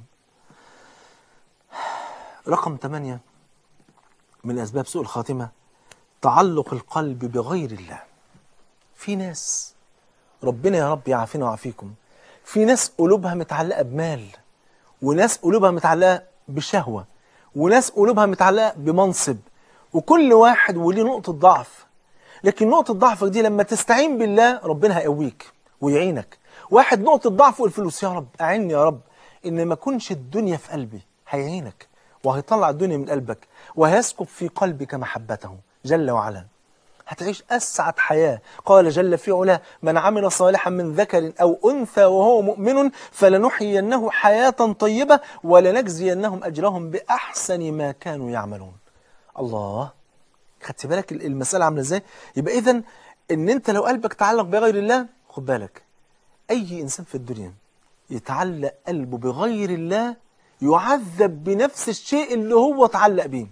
B: رقم ثمانية من أسباب سوء الخاتمة تعلق القلب بغير الله في ناس ربنا يا رب يعافينا ويعافيكم في ناس قلوبها متعلقة بمال وناس قلوبها متعلقة بشهوة وناس قلوبها متعلقة بمنصب وكل واحد وليه نقطة ضعف لكن نقطة ضعفك دي لما تستعين بالله ربنا هيقويك ويعينك واحد نقطة ضعفه الفلوس يا رب أعني يا رب إن ما كنش الدنيا في قلبي هيعينك وهيطلع الدنيا من قلبك وهيسكب في قلبك محبته جل وعلا هتعيش أسعد حياة قال جل في علاه من عمل صالحا من ذكر أو أنثى وهو مؤمن فلنحيينه حياة طيبة ولنجزينهم أجرهم بأحسن ما كانوا يعملون الله خدت بالك المسألة عاملة ازاي يبقى إذن إن أنت لو قلبك تعلق بغير الله خد بالك أي إنسان في الدنيا يتعلق قلبه بغير الله يعذب بنفس الشيء اللي هو اتعلق بيه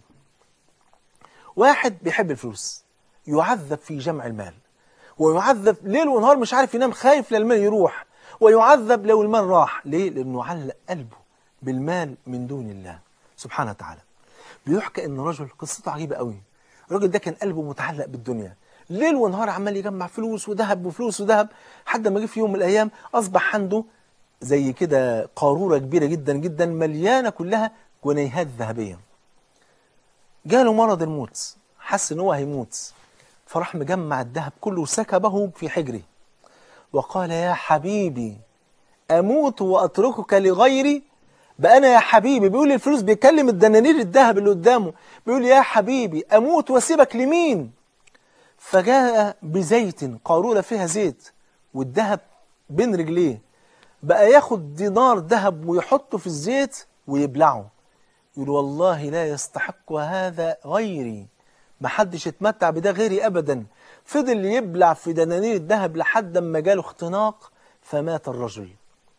B: واحد بيحب الفلوس يعذب في جمع المال ويعذب ليل ونهار مش عارف ينام خايف للمال يروح ويعذب لو المال راح ليه؟ لأنه علق قلبه بالمال من دون الله سبحانه وتعالى بيحكى ان رجل قصته عجيبة قوي الراجل ده كان قلبه متعلق بالدنيا ليل ونهار عمال يجمع فلوس وذهب وفلوس وذهب حتى ما جه في يوم من الايام اصبح عنده زي كده قارورة كبيرة جدا جدا مليانة كلها جنيهات ذهبية جاله مرض الموت حس ان هو هيموت فراح مجمع الذهب كله وسكبه في حجره وقال يا حبيبي أموت وأتركك لغيري بقى أنا يا حبيبي بيقول الفلوس بيكلم الدنانير الذهب اللي قدامه بيقول يا حبيبي أموت واسيبك لمين فجاء بزيت قارورة فيها زيت والذهب بين رجليه بقى ياخد دينار ذهب ويحطه في الزيت ويبلعه يقول والله لا يستحق هذا غيري ما حدش يتمتع بده غيري ابدا فضل يبلع في دنانير الذهب لحد ما جاله اختناق فمات الرجل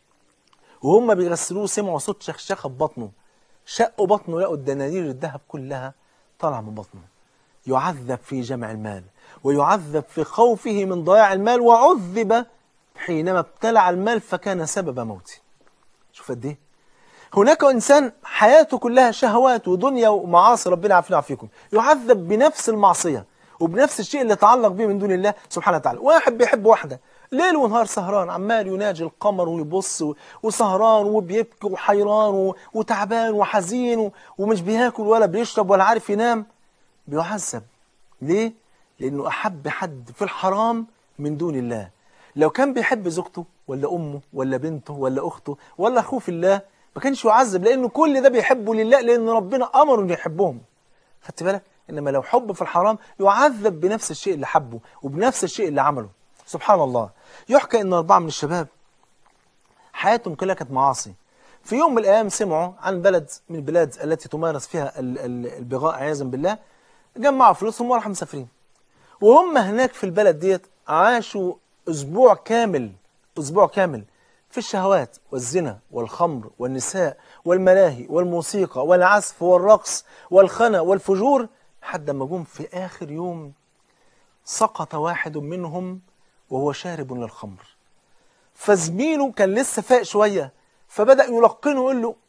B: وهم بيغسلوه سمعوا صوت شخشخه في بطنه شقوا بطنه لقوا الدنانير الذهب كلها طالعه من بطنه يعذب في جمع المال ويعذب في خوفه من ضياع المال وعذب حينما ابتلع المال فكان سبب موته شوف قد ايه هناك انسان حياته كلها شهوات ودنيا ومعاصي ربنا يعافينا ويعافيكم يعذب بنفس المعصيه وبنفس الشيء اللي تعلق به من دون الله سبحانه وتعالى واحد بيحب واحده ليل ونهار سهران عمال يناجي القمر ويبص وسهران وبيبكي وحيران وتعبان وحزين ومش بياكل ولا بيشرب ولا عارف ينام بيعذب ليه؟ لأنه أحب حد في الحرام من دون الله لو كان بيحب زوجته ولا أمه ولا بنته ولا أخته ولا أخوه في الله ما كانش يعذب لأنه كل ده بيحبه لله لأن ربنا أمره إنه يحبهم خدت بالك؟ إنما لو حب في الحرام يعذب بنفس الشيء اللي حبه وبنفس الشيء اللي عمله سبحان الله يحكى ان اربعه من الشباب حياتهم كلها كانت معاصي في يوم من الايام سمعوا عن بلد من البلاد التي تمارس فيها البغاء عياذا بالله جمعوا فلوسهم وراحوا مسافرين وهم هناك في البلد ديت عاشوا اسبوع كامل اسبوع كامل في الشهوات والزنا والخمر والنساء والملاهي والموسيقى والعزف والرقص والخنا والفجور حتى ما جم في اخر يوم سقط واحد منهم وهو شارب للخمر فزميله كان لسه فاق شوية فبدأ يلقنه يقول له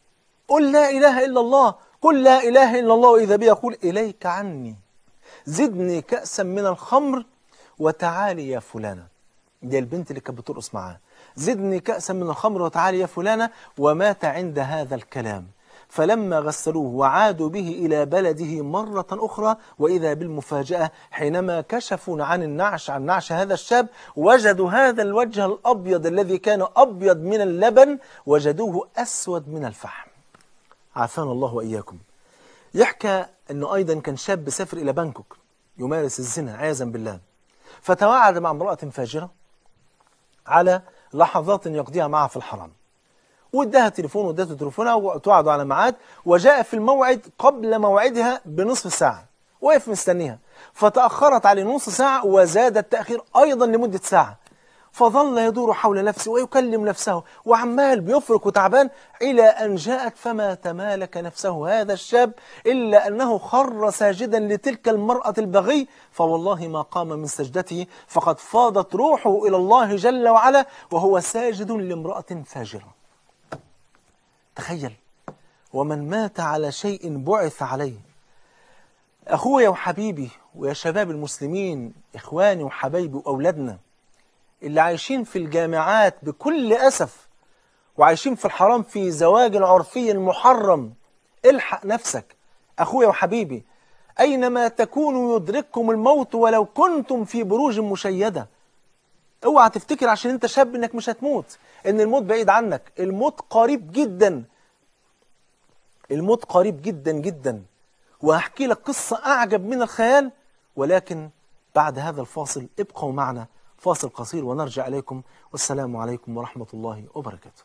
B: قل لا إله إلا الله قل لا إله إلا الله وإذا بي يقول إليك عني زدني كأسا من الخمر وتعالي يا فلانة دي البنت اللي كانت بترقص معاه زدني كأسا من الخمر وتعالي يا فلانة ومات عند هذا الكلام فلما غسلوه وعادوا به إلى بلده مرة أخرى وإذا بالمفاجأة حينما كشفوا عن النعش عن نعش هذا الشاب وجدوا هذا الوجه الأبيض الذي كان أبيض من اللبن وجدوه أسود من الفحم عافانا الله وإياكم يحكى أنه أيضا كان شاب سافر إلى بانكوك يمارس الزنا عياذا بالله فتواعد مع امرأة فاجرة على لحظات يقضيها معها في الحرام واداها تليفون وادته تليفونها وتوعدوا على ميعاد وجاء في الموعد قبل موعدها بنصف ساعة وقف مستنيها فتأخرت عليه نصف ساعة وزاد التأخير أيضا لمدة ساعة فظل يدور حول نفسه ويكلم نفسه وعمال بيفرك وتعبان إلى أن جاءت فما تمالك نفسه هذا الشاب إلا أنه خر ساجدا لتلك المرأة البغي فوالله ما قام من سجدته فقد فاضت روحه إلى الله جل وعلا وهو ساجد لامرأة فاجرة تخيل ومن مات على شيء بعث عليه أخويا وحبيبي ويا شباب المسلمين إخواني وحبايبي وأولادنا اللي عايشين في الجامعات بكل أسف وعايشين في الحرام في زواج العرفي المحرم الحق نفسك أخويا وحبيبي أينما تكونوا يدرككم الموت ولو كنتم في بروج مشيدة اوعى تفتكر عشان انت شاب انك مش هتموت ان الموت بعيد عنك الموت قريب جدا الموت قريب جدا جدا وهحكي لك قصة أعجب من الخيال ولكن بعد هذا الفاصل ابقوا معنا فاصل قصير ونرجع إليكم والسلام عليكم ورحمة الله وبركاته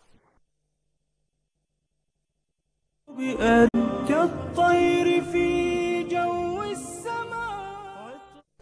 A: بأن كالطير في جو السماء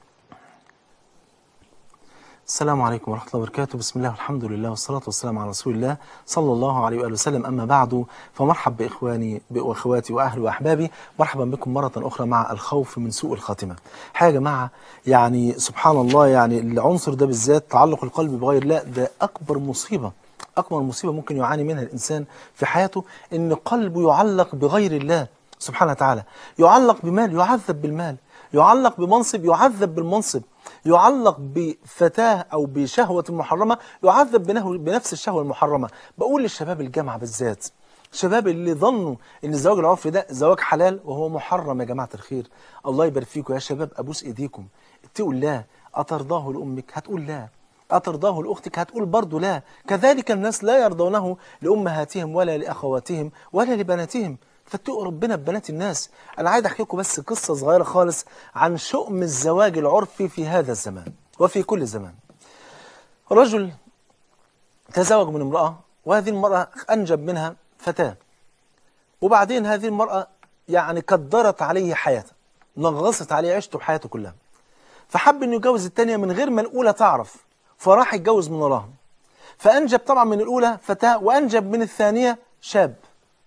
B: السلام عليكم ورحمة الله وبركاته بسم الله والحمد لله والصلاة والسلام على رسول الله صلى الله عليه وآله وسلم أما بعد فمرحب بإخواني وأخواتي وأهلي وأحبابي مرحبا بكم مرة أخرى مع الخوف من سوء الخاتمة حاجة يا جماعة يعني سبحان الله يعني العنصر ده بالذات تعلق القلب بغير الله ده أكبر مصيبة أكبر مصيبة ممكن يعاني منها الإنسان في حياته إن قلبه يعلق بغير الله سبحانه وتعالى يعلق بمال يعذب بالمال يعلق بمنصب يعذب بالمنصب يعلق بفتاة أو بشهوة محرمة يعذب بنه- بنفس الشهوة المحرمة بقول للشباب الجامعة بالذات الشباب اللي ظنوا ان الزواج العرفي ده زواج حلال وهو محرم يا جماعة الخير الله يبارك فيكم يا شباب أبوس إيديكم اتقوا الله أترضاه لأمك هتقول لا أترضاه لأختك هتقول برضه لا كذلك الناس لا يرضونه لأمهاتهم ولا لأخواتهم ولا لبناتهم فاتقوا ربنا ببنات الناس أنا عايز أحكي لكم بس قصة صغيرة خالص عن شؤم الزواج العرفي في هذا الزمان وفي كل زمان رجل تزوج من امرأة وهذه المرأة أنجب منها فتاة وبعدين هذه المرأة يعني كدرت عليه حياته نغصت عليه عيشته وحياته كلها فحب انه يتجوز الثانيه من غير ما الاولى تعرف فراح يتجوز من وراها فانجب طبعا من الاولى فتاه وانجب من الثانيه شاب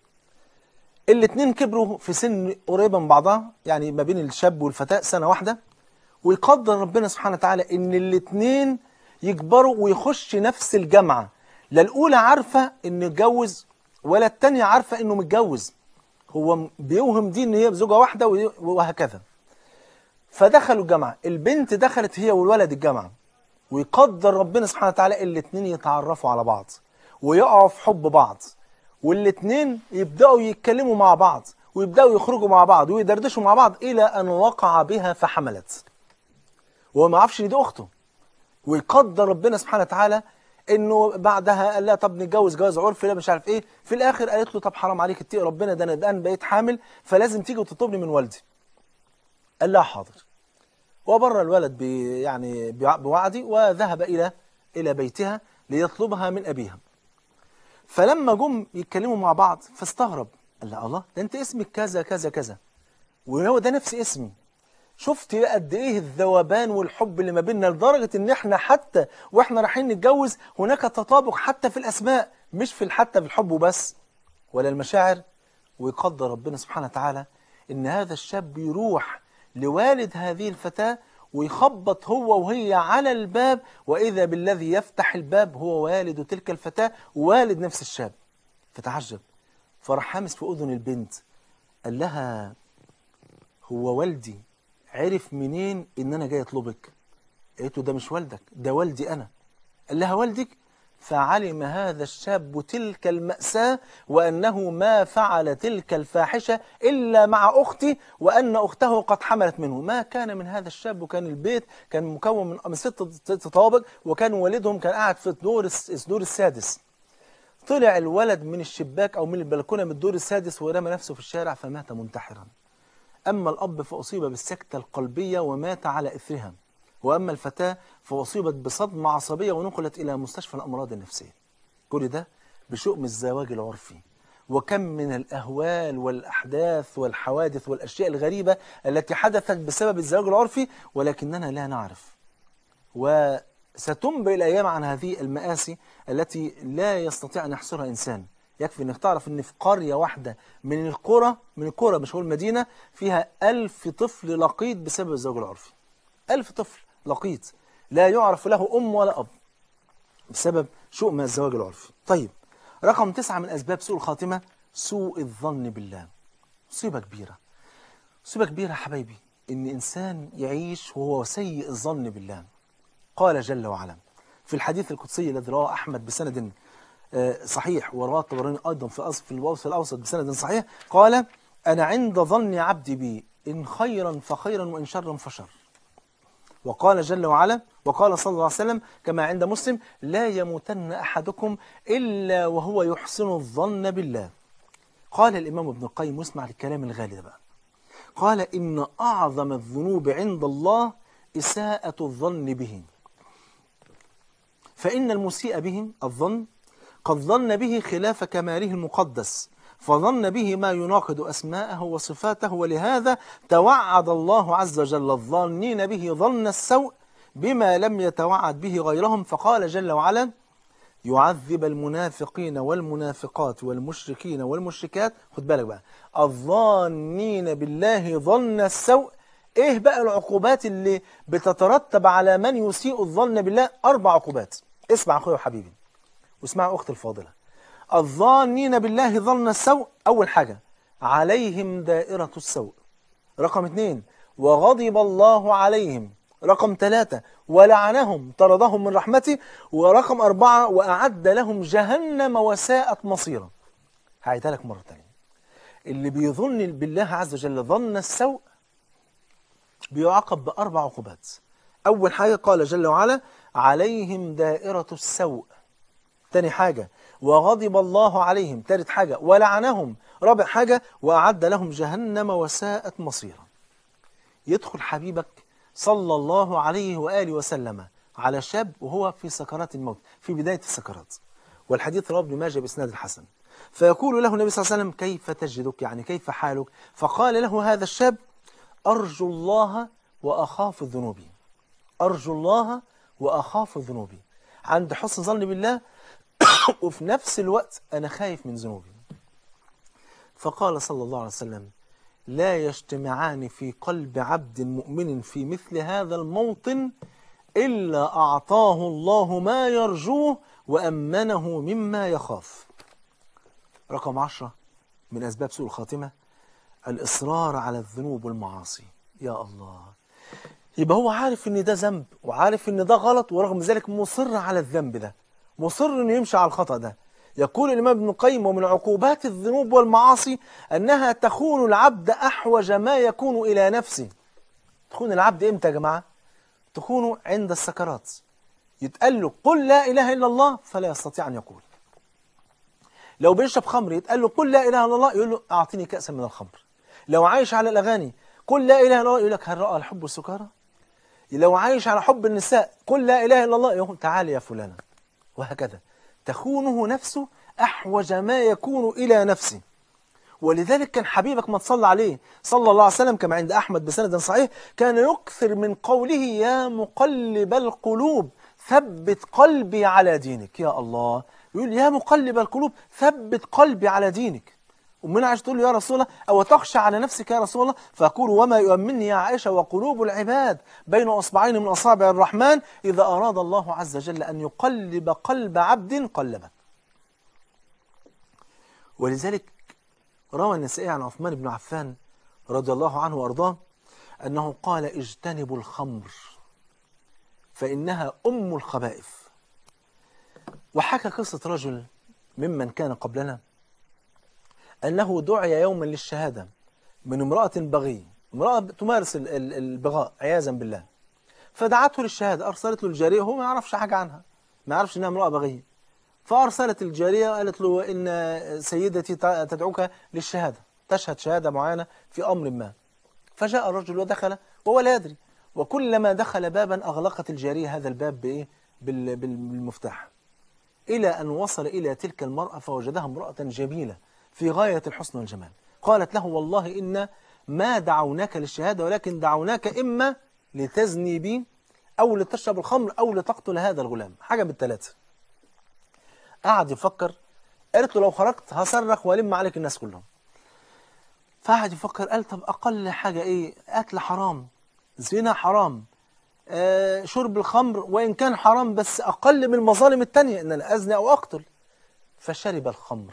B: الاثنين كبروا في سن قريبه من بعضها يعني ما بين الشاب والفتاه سنه واحده ويقدر ربنا سبحانه وتعالى ان الاثنين يكبروا ويخش نفس الجامعه لا الاولى عارفه انه اتجوز ولا الثانيه عارفه انه متجوز هو بيوهم دي ان هي زوجه واحده وي- وهكذا فدخلوا الجامعة البنت دخلت هي والولد الجامعة ويقدر ربنا سبحانه وتعالى الاتنين يتعرفوا على بعض ويقعوا في حب بعض والاتنين يبدأوا يتكلموا مع بعض ويبدأوا يخرجوا مع بعض ويدردشوا مع بعض إلى أن وقع بها فحملت وهو ما عرفش إن دي أخته ويقدر ربنا سبحانه وتعالى انه بعدها قال لها طب نتجوز جواز عرفي لا مش عارف ايه في الاخر قالت له طب حرام عليك اتقي ربنا ده انا الان بقيت حامل فلازم تيجي وتطلبني من والدي قال لها حاضر وبر الولد ب يعني بع- بوعدي وذهب إلى إلى بيتها ليطلبها من أبيها فلما جم يتكلموا مع بعض فاستغرب قال لها الله ده أنت اسمك كذا كذا كذا وهو ده نفس اسمي شفت بقى قد ايه الذوبان والحب اللي ما بيننا لدرجه ان احنا حتى واحنا رايحين نتجوز هناك تطابق حتى في الاسماء مش في حتى في الحب وبس ولا المشاعر ويقدر ربنا سبحانه وتعالى ان هذا الشاب يروح لوالد هذه الفتاة ويخبط هو وهي على الباب وإذا بالذي يفتح الباب هو والد تلك الفتاة والد نفس الشاب فتعجب فراح حامس في أذن البنت قال لها هو والدي عرف منين إن أنا جاي أطلبك قالت له ده مش والدك ده والدي أنا قال لها والدك فعلم هذا الشاب تلك المأساة وأنه ما فعل تلك الفاحشة إلا مع أختي وأن أخته قد حملت منه ما كان من هذا الشاب وكان البيت كان مكون من من ست ست طوابق وكان والدهم كان قاعد في الدور الس- الدور السادس طلع الولد من الشباك أو من البلكونة من الدور السادس ورمى نفسه في الشارع فمات منتحرا أما الأب فأصيب بالسكتة القلبية ومات على إثرها وأما الفتاة فأصيبت بصدمة عصبية ونقلت إلى مستشفى الأمراض النفسية كل ده بشؤم الزواج العرفي وكم من الأهوال والأحداث والحوادث والأشياء الغريبة التي حدثت بسبب الزواج العرفي ولكننا لا نعرف وستنبئ الأيام عن هذه المآسي التي لا يستطيع أن يحصرها إنسان يكفي أنك تعرف أن في قرية واحدة من القرى من القرى مش هو المدينة فيها ألف طفل لقيط بسبب الزواج العرفي ألف طفل لقيط لا يعرف له أم ولا أب بسبب شؤم الزواج العرفي طيب رقم تسعة من أسباب سوء الخاتمة سوء الظن بالله مصيبة كبيرة مصيبة كبيرة يا حبايبي إن إنسان يعيش وهو سيء الظن بالله قال جل وعلا في الحديث القدسي الذي رواه أحمد بسند آه، صحيح ورواه الطبراني أيضا في أصف في الوصف الأوسط بسند صحيح قال أنا عند ظن عبدي بي إن خيرا فخيرا وإن شرا فشر وقال جل وعلا وقال صلى الله عليه وسلم كما عند مسلم لا يموتن أحدكم إلا وهو يحسن الظن بالله قال الإمام ابن القيم واسمع الكلام الغالي ده بقى قال إن أعظم الذنوب عند الله إساءة الظن به فإن المسيء به الظن قد ظن به خلاف كماله المقدس فظن به ما يناقض أسماءه وصفاته ولهذا توعد الله عز وجل الظانين به ظن السوء بما لم يتوعد به غيرهم فقال جل وعلا يعذب المنافقين والمنافقات والمشركين والمشركات خد بالك بقى الظانين بالله ظن السوء ايه بقى العقوبات اللي بتترتب على من يسيء الظن بالله اربع عقوبات اسمع اخويا وحبيبي واسمع اختي الفاضله الظانين بالله ظن السوء اول حاجه عليهم دائره السوء رقم اثنين وغضب الله عليهم رقم ثلاثة ولعنهم طردهم من رحمته ورقم أربعة وأعد لهم جهنم وساءت مصيرا هعيدها لك مرة تانية اللي بيظن بالله عز وجل ظن السوء بيعاقب بأربع عقوبات أول حاجة قال جل وعلا عليهم دائرة السوء تاني حاجة وغضب الله عليهم تالت حاجة ولعنهم رابع حاجة وأعد لهم جهنم وساءت مصيرا يدخل حبيبك صلى الله عليه وآله وسلم على شاب وهو في سكرات الموت في بداية السكرات والحديث رواه ابن ماجه بإسناد الحسن فيقول له النبي صلى الله عليه وسلم كيف تجدك يعني كيف حالك فقال له هذا الشاب أرجو الله وأخاف ذنوبي أرجو الله وأخاف ذنوبي عند حسن ظن بالله وفي نفس الوقت أنا خايف من ذنوبي فقال صلى الله عليه وسلم لا يجتمعان في قلب عبد مؤمن في مثل هذا الموطن إلا أعطاه الله ما يرجوه وأمنه مما يخاف رقم عشرة من أسباب سوء الخاتمة الإصرار على الذنوب والمعاصي يا الله يبقى هو عارف ان ده ذنب وعارف ان ده غلط ورغم ذلك مصر على الذنب ده مصر انه يمشي على الخطأ ده يقول الإمام ابن القيم ومن عقوبات الذنوب والمعاصي أنها تخون العبد أحوج ما يكون إلى نفسه تخون العبد إمتى يا جماعة؟ تخونه عند السكرات يتقال له قل لا إله إلا الله فلا يستطيع أن يقول لو بيشرب خمر يتقال له قل لا إله إلا الله يقول له أعطيني كأسا من الخمر لو عايش على الأغاني قل لا إله إلا الله يقول لك هل رأى الحب السكارى لو عايش على حب النساء قل لا إله إلا الله يقول تعالي يا فلانة وهكذا تخونه نفسه أحوج ما يكون إلى نفسه ولذلك كان حبيبك ما تصلى عليه صلى الله عليه وسلم كما عند أحمد بسند صحيح كان يكثر من قوله يا مقلب القلوب ثبت قلبي على دينك يا الله يقول يا مقلب القلوب ثبت قلبي على دينك أمنا عائشة تقول له يا رسول الله أو تخشى على نفسك يا رسول الله فأقول وما يؤمنني يا عائشة وقلوب العباد بين أصبعين من أصابع الرحمن إذا أراد الله عز وجل أن يقلب قلب عبد قلبه ولذلك روى النسائي عن عثمان بن عفان رضي الله عنه وأرضاه أنه قال اجتنبوا الخمر فإنها أم الخبائث وحكى قصة رجل ممن كان قبلنا أنه دعي يوما للشهادة من امرأة بغي امرأة تمارس ال- ال- البغاء عياذا بالله فدعته للشهادة أرسلت له الجارية وهو ما يعرفش حاجة عنها ما يعرفش إنها امرأة بغية فأرسلت الجارية قالت له إن سيدتي تع- تدعوك للشهادة تشهد شهادة معينة في أمر ما فجاء الرجل ودخل وهو لا يدري وكلما دخل بابا أغلقت الجارية هذا الباب بإيه بال- بال- بالمفتاح إلى أن وصل إلى تلك المرأة فوجدها امرأة جميلة في غاية الحسن والجمال قالت له والله إن ما دعوناك للشهادة ولكن دعوناك إما لتزني بي أو لتشرب الخمر أو لتقتل هذا الغلام حاجة بالثلاثة قعد يفكر قالت له لو خرجت هصرخ والم عليك الناس كلهم فقعد يفكر قال طب أقل حاجة إيه أكل حرام زنا حرام آه شرب الخمر وإن كان حرام بس أقل من المظالم التانية إن أنا أزني أو أقتل فشرب الخمر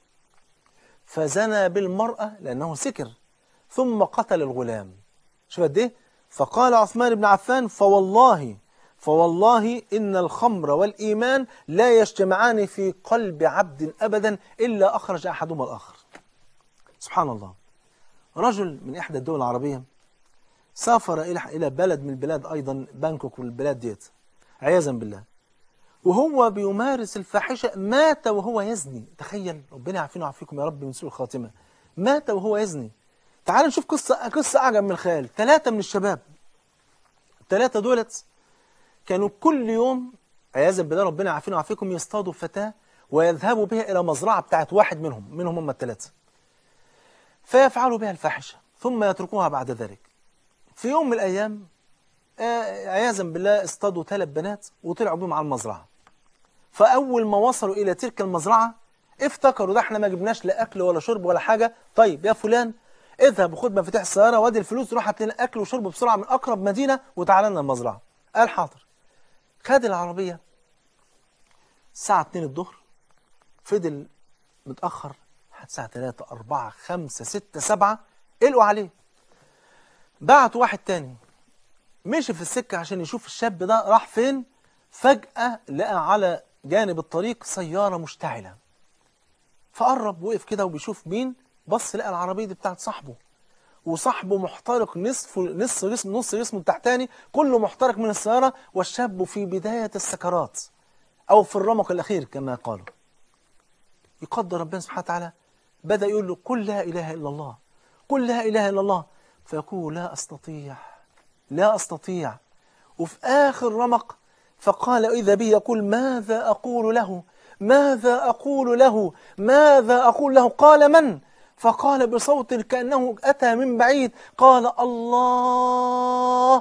B: فزنى بالمرأة لأنه سكر ثم قتل الغلام شوف قد ايه فقال عثمان بن عفان فوالله فوالله إن الخمر والإيمان لا يجتمعان في قلب عبد أبدا إلا أخرج أحدهما الآخر سبحان الله رجل من إحدى الدول العربية سافر إلى إلى بلد من البلاد أيضا بانكوك والبلاد ديت عياذا بالله وهو بيمارس الفاحشة مات وهو يزني تخيل ربنا يعافينا ويعافيكم يا رب من سوء الخاتمة مات وهو يزني تعال نشوف قصة قصة أعجب من الخيال ثلاثة من الشباب الثلاثة دولت كانوا كل يوم عياذا بالله ربنا يعافينا ويعافيكم يصطادوا فتاة ويذهبوا بها إلى مزرعة بتاعت واحد منهم منهم هم الثلاثة فيفعلوا بها الفاحشة ثم يتركوها بعد ذلك في يوم من الأيام آه، عياذا بالله اصطادوا ثلاث بنات وطلعوا بهم على المزرعة فأول ما وصلوا إلى تلك المزرعة افتكروا ده احنا ما جبناش لا أكل ولا شرب ولا حاجة طيب يا فلان اذهب وخد مفاتيح السيارة وادي الفلوس روح هات لنا أكل وشرب بسرعة من أقرب مدينة وتعالى لنا المزرعة قال حاضر خد العربية الساعة 2 الظهر فضل متأخر لحد الساعة 3 4 5 6 7 قلقوا عليه بعتوا واحد تاني مشي في السكة عشان يشوف الشاب ده راح فين فجأة لقى على جانب الطريق سيارة مشتعلة فقرب وقف كده وبيشوف مين بص لقى العربية دي بتاعت صاحبه وصاحبه محترق نصف نص جسم نص جسمه التحتاني كله محترق من السيارة والشاب في بداية السكرات أو في الرمق الأخير كما قالوا يقدر ربنا سبحانه وتعالى بدأ يقول له قل لا إله إلا الله قل لا إله إلا الله فيقول لا أستطيع لا أستطيع وفي آخر رمق فقال إذا بي يقول ماذا أقول له ماذا أقول له ماذا أقول له قال من فقال بصوت كأنه أتى من بعيد قال الله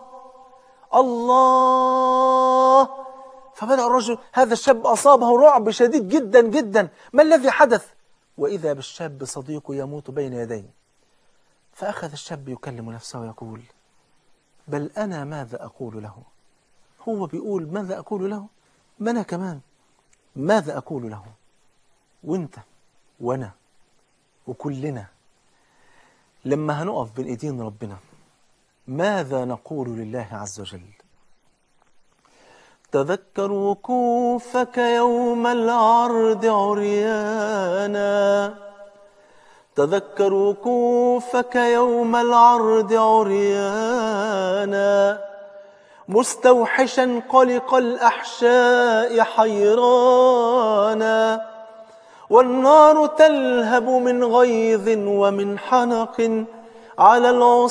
B: الله فبدأ الرجل هذا الشاب أصابه رعب شديد جدا جدا ما الذي حدث وإذا بالشاب صديقه يموت بين يديه فأخذ الشاب يكلم نفسه ويقول بل أنا ماذا أقول له هو بيقول ماذا أقول له ما أنا كمان ماذا أقول له وانت وانا وكلنا لما هنقف بين ايدين ربنا ماذا نقول لله عز وجل تذكر وقوفك يوم العرض عريانا تذكر وقوفك يوم العرض عريانا مستوحشا قلق الأحشاء حيرانا والنار تلهب من غيظ ومن حنق على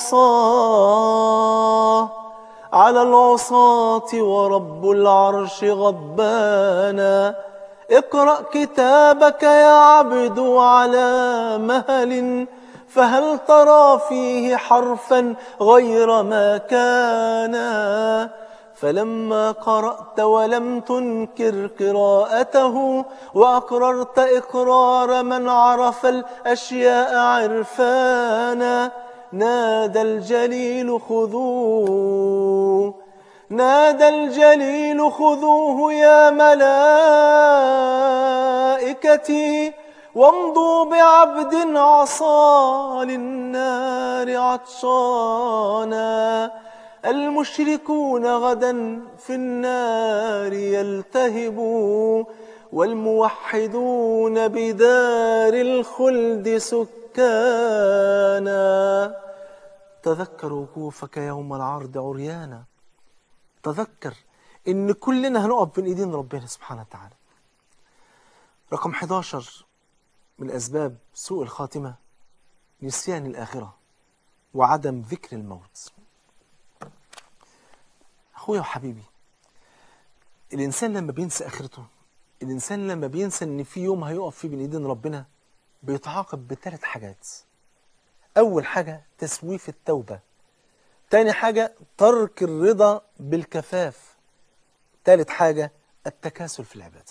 B: العصاة على العصاة ورب العرش غضبانا اقرأ كتابك يا عبد على مهل فهل ترى فيه حرفا غير ما كان فلما قرأت ولم تنكر قراءته وأقررت إقرار من عرف الأشياء عرفانا نادى الجليل خذوه نادى الجليل خذوه يا ملائكتي وامضوا بعبد عصى للنار عطشانا المشركون غدا في النار يلتهبوا والموحدون بدار الخلد سكانا تذكر وقوفك يوم العرض عريانا تذكر ان كلنا هنقف بين ايدين ربنا سبحانه وتعالى رقم 11 من اسباب سوء الخاتمه نسيان الاخره وعدم ذكر الموت اخويا وحبيبي الانسان لما بينسى اخرته الانسان لما بينسى ان في يوم هيقف فيه بين ايدين ربنا بيتعاقب بثلاث حاجات اول حاجه تسويف التوبه تاني حاجه ترك الرضا بالكفاف تالت حاجه التكاسل في العباده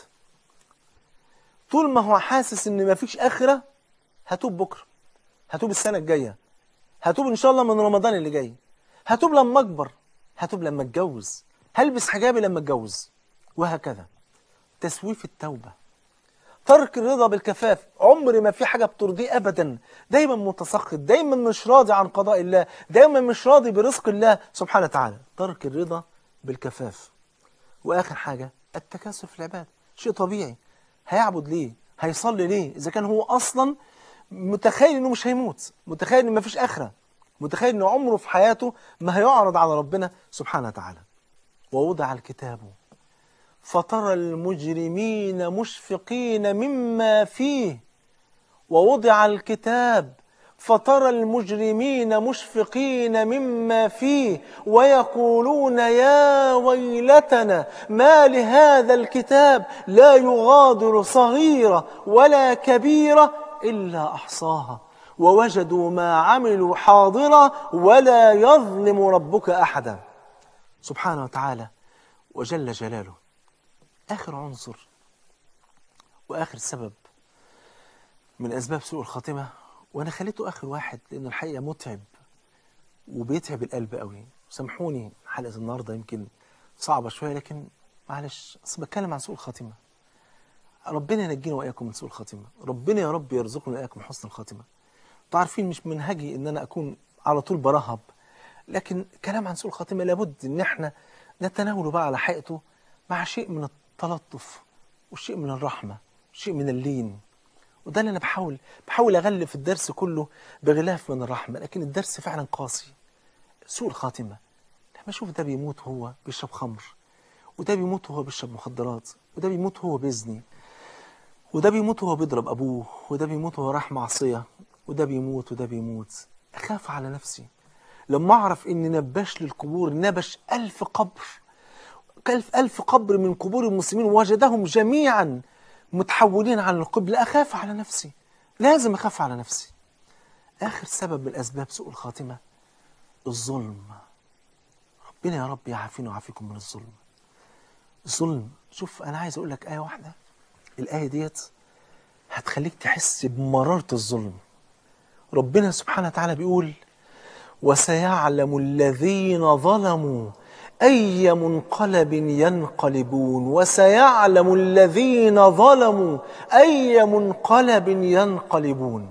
B: طول ما هو حاسس ان مفيش اخره هتوب بكره هتوب السنه الجايه هتوب ان شاء الله من رمضان اللي جاي هتوب لما اكبر هتوب لما اتجوز هلبس حجابي لما اتجوز وهكذا تسويف التوبه ترك الرضا بالكفاف عمر ما في حاجه بترضيه ابدا دايما متسخط دايما مش راضي عن قضاء الله دايما مش راضي برزق الله سبحانه وتعالى ترك الرضا بالكفاف واخر حاجه التكاسل في العباده شيء طبيعي هيعبد ليه هيصلي ليه اذا كان هو اصلا متخيل انه مش هيموت متخيل ان مفيش اخره متخيل ان عمره في حياته ما هيعرض على ربنا سبحانه وتعالى ووضع الكتاب فترى المجرمين مشفقين مما فيه ووضع الكتاب فترى المجرمين مشفقين مما فيه ويقولون يا ويلتنا ما لهذا الكتاب لا يغادر صغيرة ولا كبيرة إلا أحصاها ووجدوا ما عملوا حاضرا ولا يظلم ربك أحدا سبحانه وتعالى وجل جلاله آخر عنصر وآخر سبب من أسباب سوء الخاتمة وأنا خليته آخر واحد لأنه الحقيقة متعب وبيتعب القلب قوي سامحوني حلقة النهاردة يمكن صعبة شوية لكن معلش أصل بتكلم عن سوء الخاتمة ربنا ينجينا وإياكم من سوء الخاتمة ربنا يا رب يرزقنا وإياكم حسن الخاتمة انتوا عارفين مش منهجي إن أنا أكون على طول برهب لكن كلام عن سوء الخاتمة لابد إن احنا نتناوله بقى على حقيقته مع شيء من التلطف وشيء من الرحمة شيء من اللين وده اللي أنا بحاول بحاول أغلف الدرس كله بغلاف من الرحمة لكن الدرس فعلا قاسي سوء الخاتمة لما أشوف ده بيموت وهو بيشرب خمر وده بيموت وهو بيشرب مخدرات وده بيموت وهو بيزني وده بيموت وهو بيضرب أبوه وده بيموت وهو راح معصية وده بيموت وده بيموت أخاف على نفسي لما أعرف إن نباش للقبور نبش ألف قبر ألف, ألف قبر من قبور المسلمين وجدهم جميعا متحولين عن القبلة أخاف على نفسي لازم أخاف على نفسي آخر سبب من أسباب سوء الخاتمة الظلم ربنا يا رب يعافينا ويعافيكم من الظلم الظلم شوف أنا عايز أقول لك آية واحدة الآية ديت هتخليك تحس بمرارة الظلم ربنا سبحانه وتعالى بيقول وسيعلم الذين ظلموا أي منقلب ينقلبون وسيعلم الذين ظلموا أي منقلب ينقلبون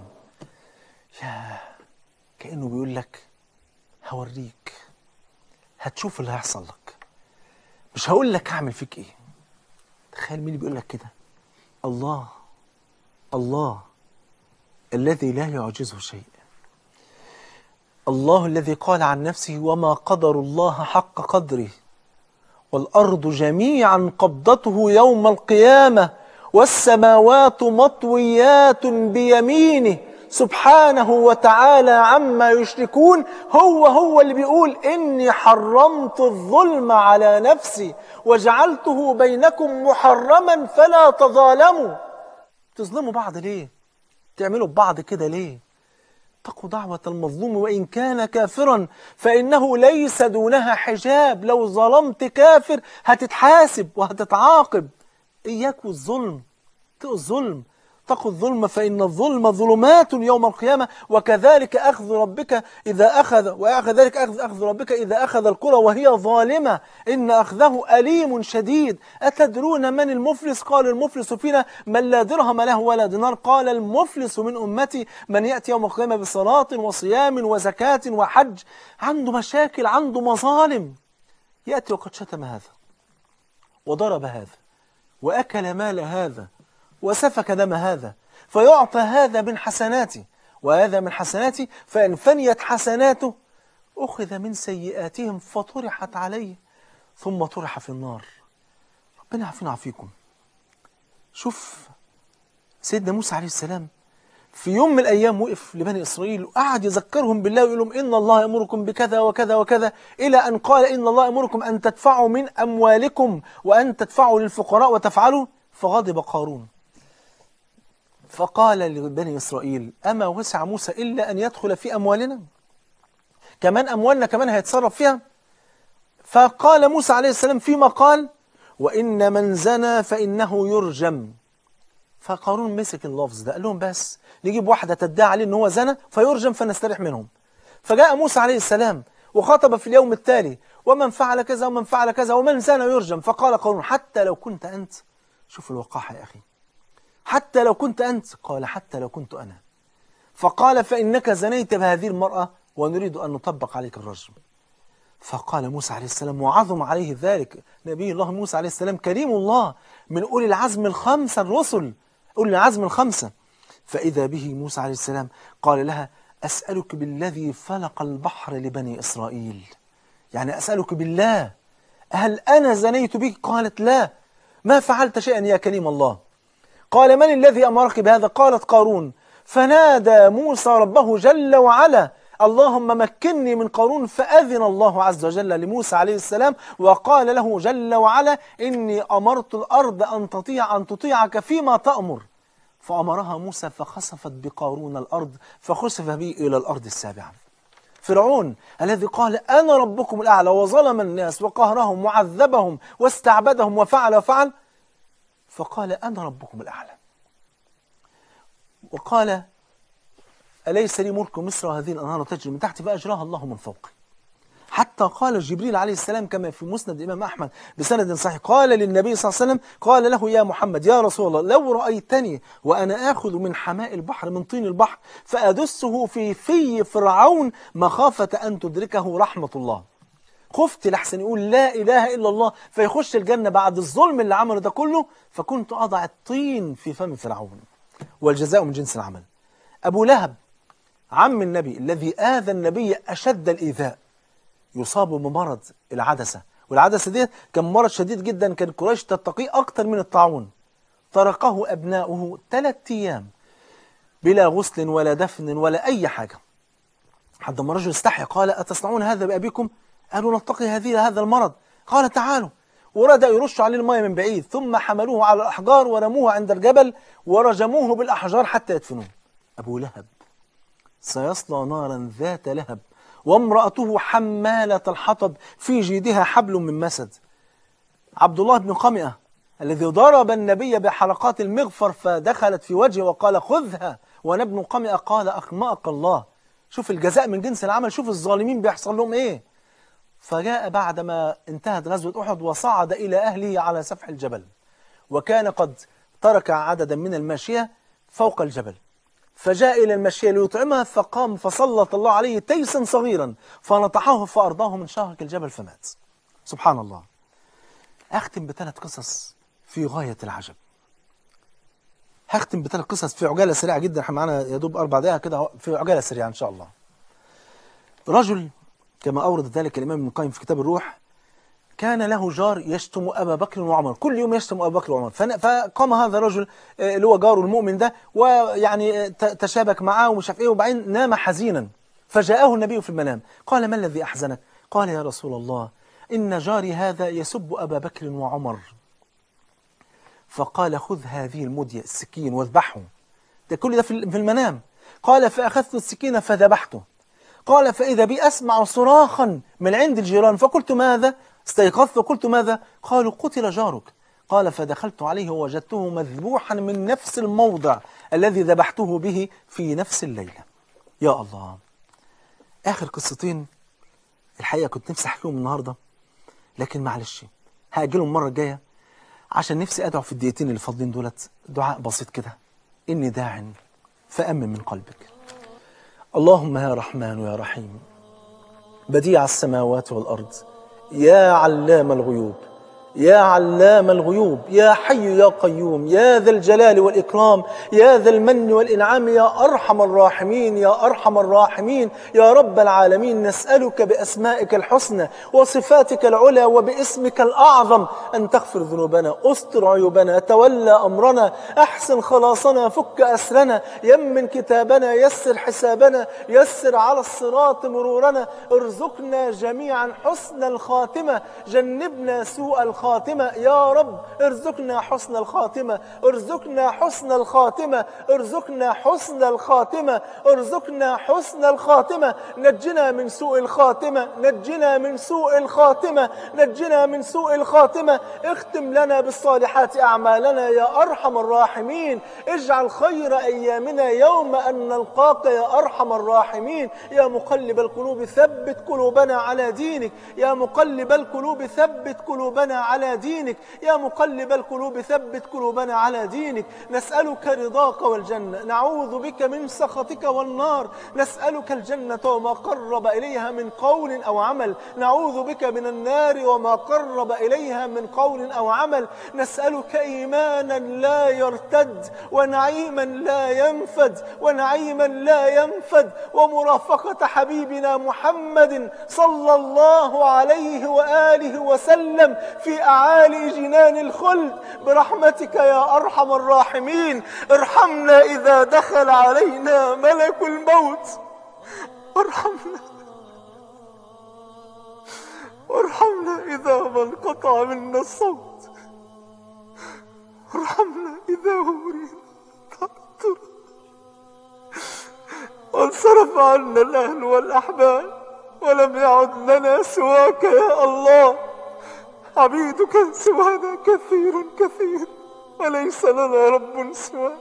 B: يا كأنه بيقول لك هوريك هتشوف اللي هيحصل لك مش هقول لك هعمل فيك ايه تخيل مين اللي بيقول لك كده الله الله الذي لا يعجزه شيء الله الذي قال عن نفسه وما قدر الله حق قدره والأرض جميعا قبضته يوم القيامة والسماوات مطويات بيمينه سبحانه وتعالى عما يشركون هو هو اللي بيقول إني حرمت الظلم على نفسي وجعلته بينكم محرما فلا تظالموا تظلموا بعض ليه تعملوا ببعض كده ليه اتقوا دعوة المظلوم وإن كان كافرا فإنه ليس دونها حجاب لو ظلمت كافر هتتحاسب وهتتعاقب إياك والظلم اتقوا الظلم اتقوا الظلم فإن الظلم ظلمات يوم القيامة وكذلك أخذ ربك إذا أخذ وكذلك أخذ أخذ ربك إذا أخذ القرى وهي ظالمة إن أخذه أليم شديد أتدرون من المفلس قال المفلس فينا من لا درهم له ولا دينار قال المفلس من أمتي من يأتي يوم القيامة بصلاة وصيام وزكاة وحج عنده مشاكل عنده مظالم يأتي وقد شتم هذا وضرب هذا وأكل مال هذا وسفك دم هذا فيعطى هذا من حسناته وهذا من حسناته فإن فنيت حسناته أخذ من سيئاتهم فطرحت عليه ثم طرح في النار ربنا يعافينا ويعافيكم شوف سيدنا موسى عليه السلام في يوم من الأيام وقف لبني إسرائيل وقعد يذكرهم بالله ويقول لهم إن الله يأمركم بكذا وكذا وكذا إلى أن قال إن الله يأمركم أن تدفعوا من أموالكم وأن تدفعوا للفقراء وتفعلوا فغضب قارون فقال لبني إسرائيل أما وسع موسى إلا أن يدخل في أموالنا كمان أموالنا كمان هيتصرف فيها فقال موسى عليه السلام فيما قال وإن من زنى فإنه يرجم فقارون مسك اللفظ ده قال لهم بس نجيب واحدة تدعي عليه ان هو زنى فيرجم فنستريح منهم فجاء موسى عليه السلام وخطب في اليوم التالي ومن فعل كذا ومن فعل كذا ومن زنى يرجم فقال قارون حتى لو كنت أنت شوف الوقاحة يا أخي حتى لو كنت أنت قال حتى لو كنت أنا فقال فإنك زنيت بهذه المرأة ونريد أن نطبق عليك الرجم فقال موسى عليه السلام وعظم عليه ذلك نبي الله موسى عليه السلام كريم الله من أولي العزم الخمسة الرسل أولي العزم الخمسة فإذا به موسى عليه السلام قال لها أسألك بالذي فلق البحر لبني إسرائيل يعني أسألك بالله هل أنا زنيت بك قالت لا ما فعلت شيئا يا كريم الله قال من الذي أمرك بهذا قالت قارون فنادى موسى ربه جل وعلا اللهم مكني من قارون فأذن الله عز وجل لموسى عليه السلام وقال له جل وعلا إني أمرت الأرض أن تطيع أن تطيعك فيما تأمر فأمرها موسى فخسفت بقارون الأرض فخسف به إلى الأرض السابعة فرعون الذي قال أنا ربكم الأعلى وظلم الناس وقهرهم وعذبهم واستعبدهم وفعل وفعل فقال أنا ربكم الأعلى وقال أليس لي ملك مصر وهذه الأنهار تجري من تحت فأجراها الله من فوقي حتى قال جبريل عليه السلام كما في مسند الإمام أحمد بسند صحيح قال للنبي صلى الله عليه وسلم قال له يا محمد يا رسول الله لو رأيتني وأنا آخذ من حماء البحر من طين البحر فأدسه في في فرعون مخافة أن تدركه رحمة الله خفت لحسن يقول لا إله إلا الله فيخش الجنة بعد الظلم اللي عمله ده كله فكنت أضع الطين في فم فرعون والجزاء من جنس العمل أبو لهب عم النبي الذي آذى النبي أشد الإيذاء يصاب بمرض العدسة والعدسة دي كان مرض شديد جدا كان قريش تتقيه أكتر من الطاعون طرقه أبناؤه ثلاث أيام بلا غسل ولا دفن ولا أي حاجة حتى ما رجل استحي قال أتصنعون هذا بأبيكم قالوا نتقي هذه هذا المرض قال تعالوا ورد يرش عليه الماء من بعيد ثم حملوه على الأحجار ورموه عند الجبل ورجموه بالأحجار حتى يدفنوه أبو لهب سيصلى نارا ذات لهب وامرأته حمالة الحطب في جيدها حبل من مسد عبد الله بن قمئة الذي ضرب النبي بحلقات المغفر فدخلت في وجهه وقال خذها وانا ابن قمئة قال أخمأك الله شوف الجزاء من جنس العمل شوف الظالمين بيحصل لهم ايه فجاء بعدما انتهت غزوة أحد وصعد إلى أهله على سفح الجبل وكان قد ترك عددا من الماشية فوق الجبل فجاء إلى المشية ليطعمها فقام فسلط الله عليه تيسا صغيرا فنطحه فأرضاه من شهرك الجبل فمات سبحان الله أختم بثلاث قصص في غاية العجب هختم بثلاث قصص في عجالة سريعة جدا احنا معانا يا دوب أربع دقائق كده في عجالة سريعة إن شاء الله رجل كما أورد ذلك الإمام ابن القيم في كتاب الروح كان له جار يشتم أبا بكر وعمر كل يوم يشتم أبا بكر وعمر فن- فقام هذا الرجل آه، اللي هو جاره المؤمن ده ويعني آه، ت- تشابك معاه ومش عارف ايه وبعدين نام حزينا فجاءه النبي في المنام قال ما الذي أحزنك قال يا رسول الله إن جاري هذا يسب أبا بكر وعمر فقال خذ هذه المدية السكين واذبحه ده كل ده في في المنام قال فأخذت السكين فذبحته قال فإذا بي أسمع صراخا من عند الجيران فقلت ماذا استيقظت وقلت ماذا قالوا قتل جارك قال فدخلت عليه ووجدته مذبوحا من نفس الموضع الذي ذبحته به في نفس الليلة يا الله آخر قصتين الحقيقة كنت نفسي أحكيهم النهاردة لكن معلش هأجلهم المرة الجاية عشان نفسي أدعو في الدقيقتين اللي فاضلين دولت دعاء بسيط كده إني داع فأمن من قلبك اللهم يا رحمن يا رحيم بديع السماوات والأرض يا علام الغيوب يا علام الغيوب يا حي يا قيوم يا ذا الجلال والإكرام يا ذا المن والإنعام يا أرحم الراحمين يا أرحم الراحمين يا رب العالمين نسألك بأسمائك الحسنى وصفاتك العلى وباسمك الأعظم أن تغفر ذنوبنا استر عيوبنا تولى أمرنا أحسن خلاصنا فك أسرنا يمن كتابنا يسر حسابنا يسر على الصراط مرورنا ارزقنا جميعا حسن الخاتمة جنبنا سوء الخاتمة يا رب ارزقنا حسن الخاتمة ارزقنا حسن الخاتمة ارزقنا حسن الخاتمة ارزقنا حسن الخاتمة نجنا من سوء الخاتمة نجنا من سوء الخاتمة نجنا من سوء الخاتمة اختم لنا بالصالحات أعمالنا يا أرحم الراحمين اجعل خير أيامنا يوم أن نلقاك يا أرحم الراحمين يا مقلب القلوب ثبت قلوبنا على دينك يا مقلب القلوب ثبت قلوبنا على دينك يا مقلب القلوب ثبت قلوبنا على دينك نسألك رضاك والجنة نعوذ بك من سخطك والنار نسألك الجنة وما قرب إليها من قول أو عمل نعوذ بك من النار وما قرب إليها من قول أو عمل نسألك إيمانا لا يرتد ونعيما لا ينفد ونعيما لا ينفد ومرافقة حبيبنا محمد صلى الله عليه وآله وسلم في أعالي جنان الخلد برحمتك يا أرحم الراحمين ارحمنا إذا دخل علينا ملك الموت ارحمنا وارحمنا إذا ما انقطع منا الصوت ارحمنا إذا أمرنا تحت وانصرف عنا الأهل والأحباب ولم يعد لنا سواك يا الله عبيدك سوانا كثير كثير وليس لنا رب سواك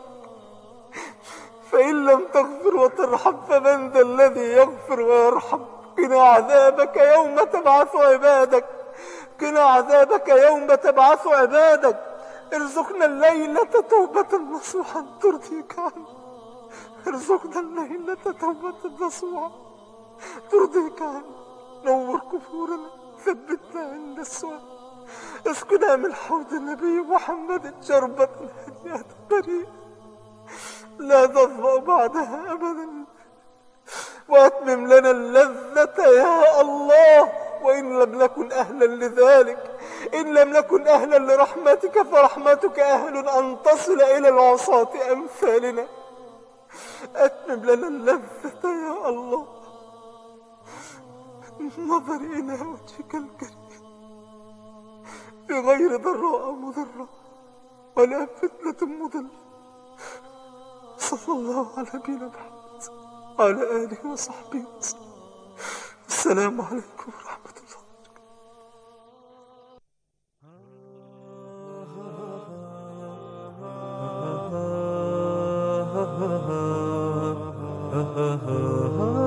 B: فإن لم تغفر وترحم فمن ذا الذي يغفر ويرحم قنا عذابك يوم تبعث عبادك قنا عذابك يوم تبعث عبادك ارزقنا الليلة توبة نصوحا ترضيك عنه ارزقنا الليلة توبة نصوحا ترضيك عنه نور كفورنا ثبتنا عند السؤال اسقنا من حوض النبي محمد شربة هدية بريئة لا نظمأ بعدها أبدا وأتمم لنا اللذة يا الله وإن لم نكن أهلا لذلك إن لم نكن أهلا لرحمتك فرحمتك أهل أن تصل إلى العصاة أمثالنا أتمم لنا اللذة يا الله النظر إلى وجهك الكريم بغير ضراء مضرة ولا فتنة مضلة صلى الله على نبينا محمد وعلى آله وصحبه وسلم السلام عليكم ورحمة الله
A: ha ha ha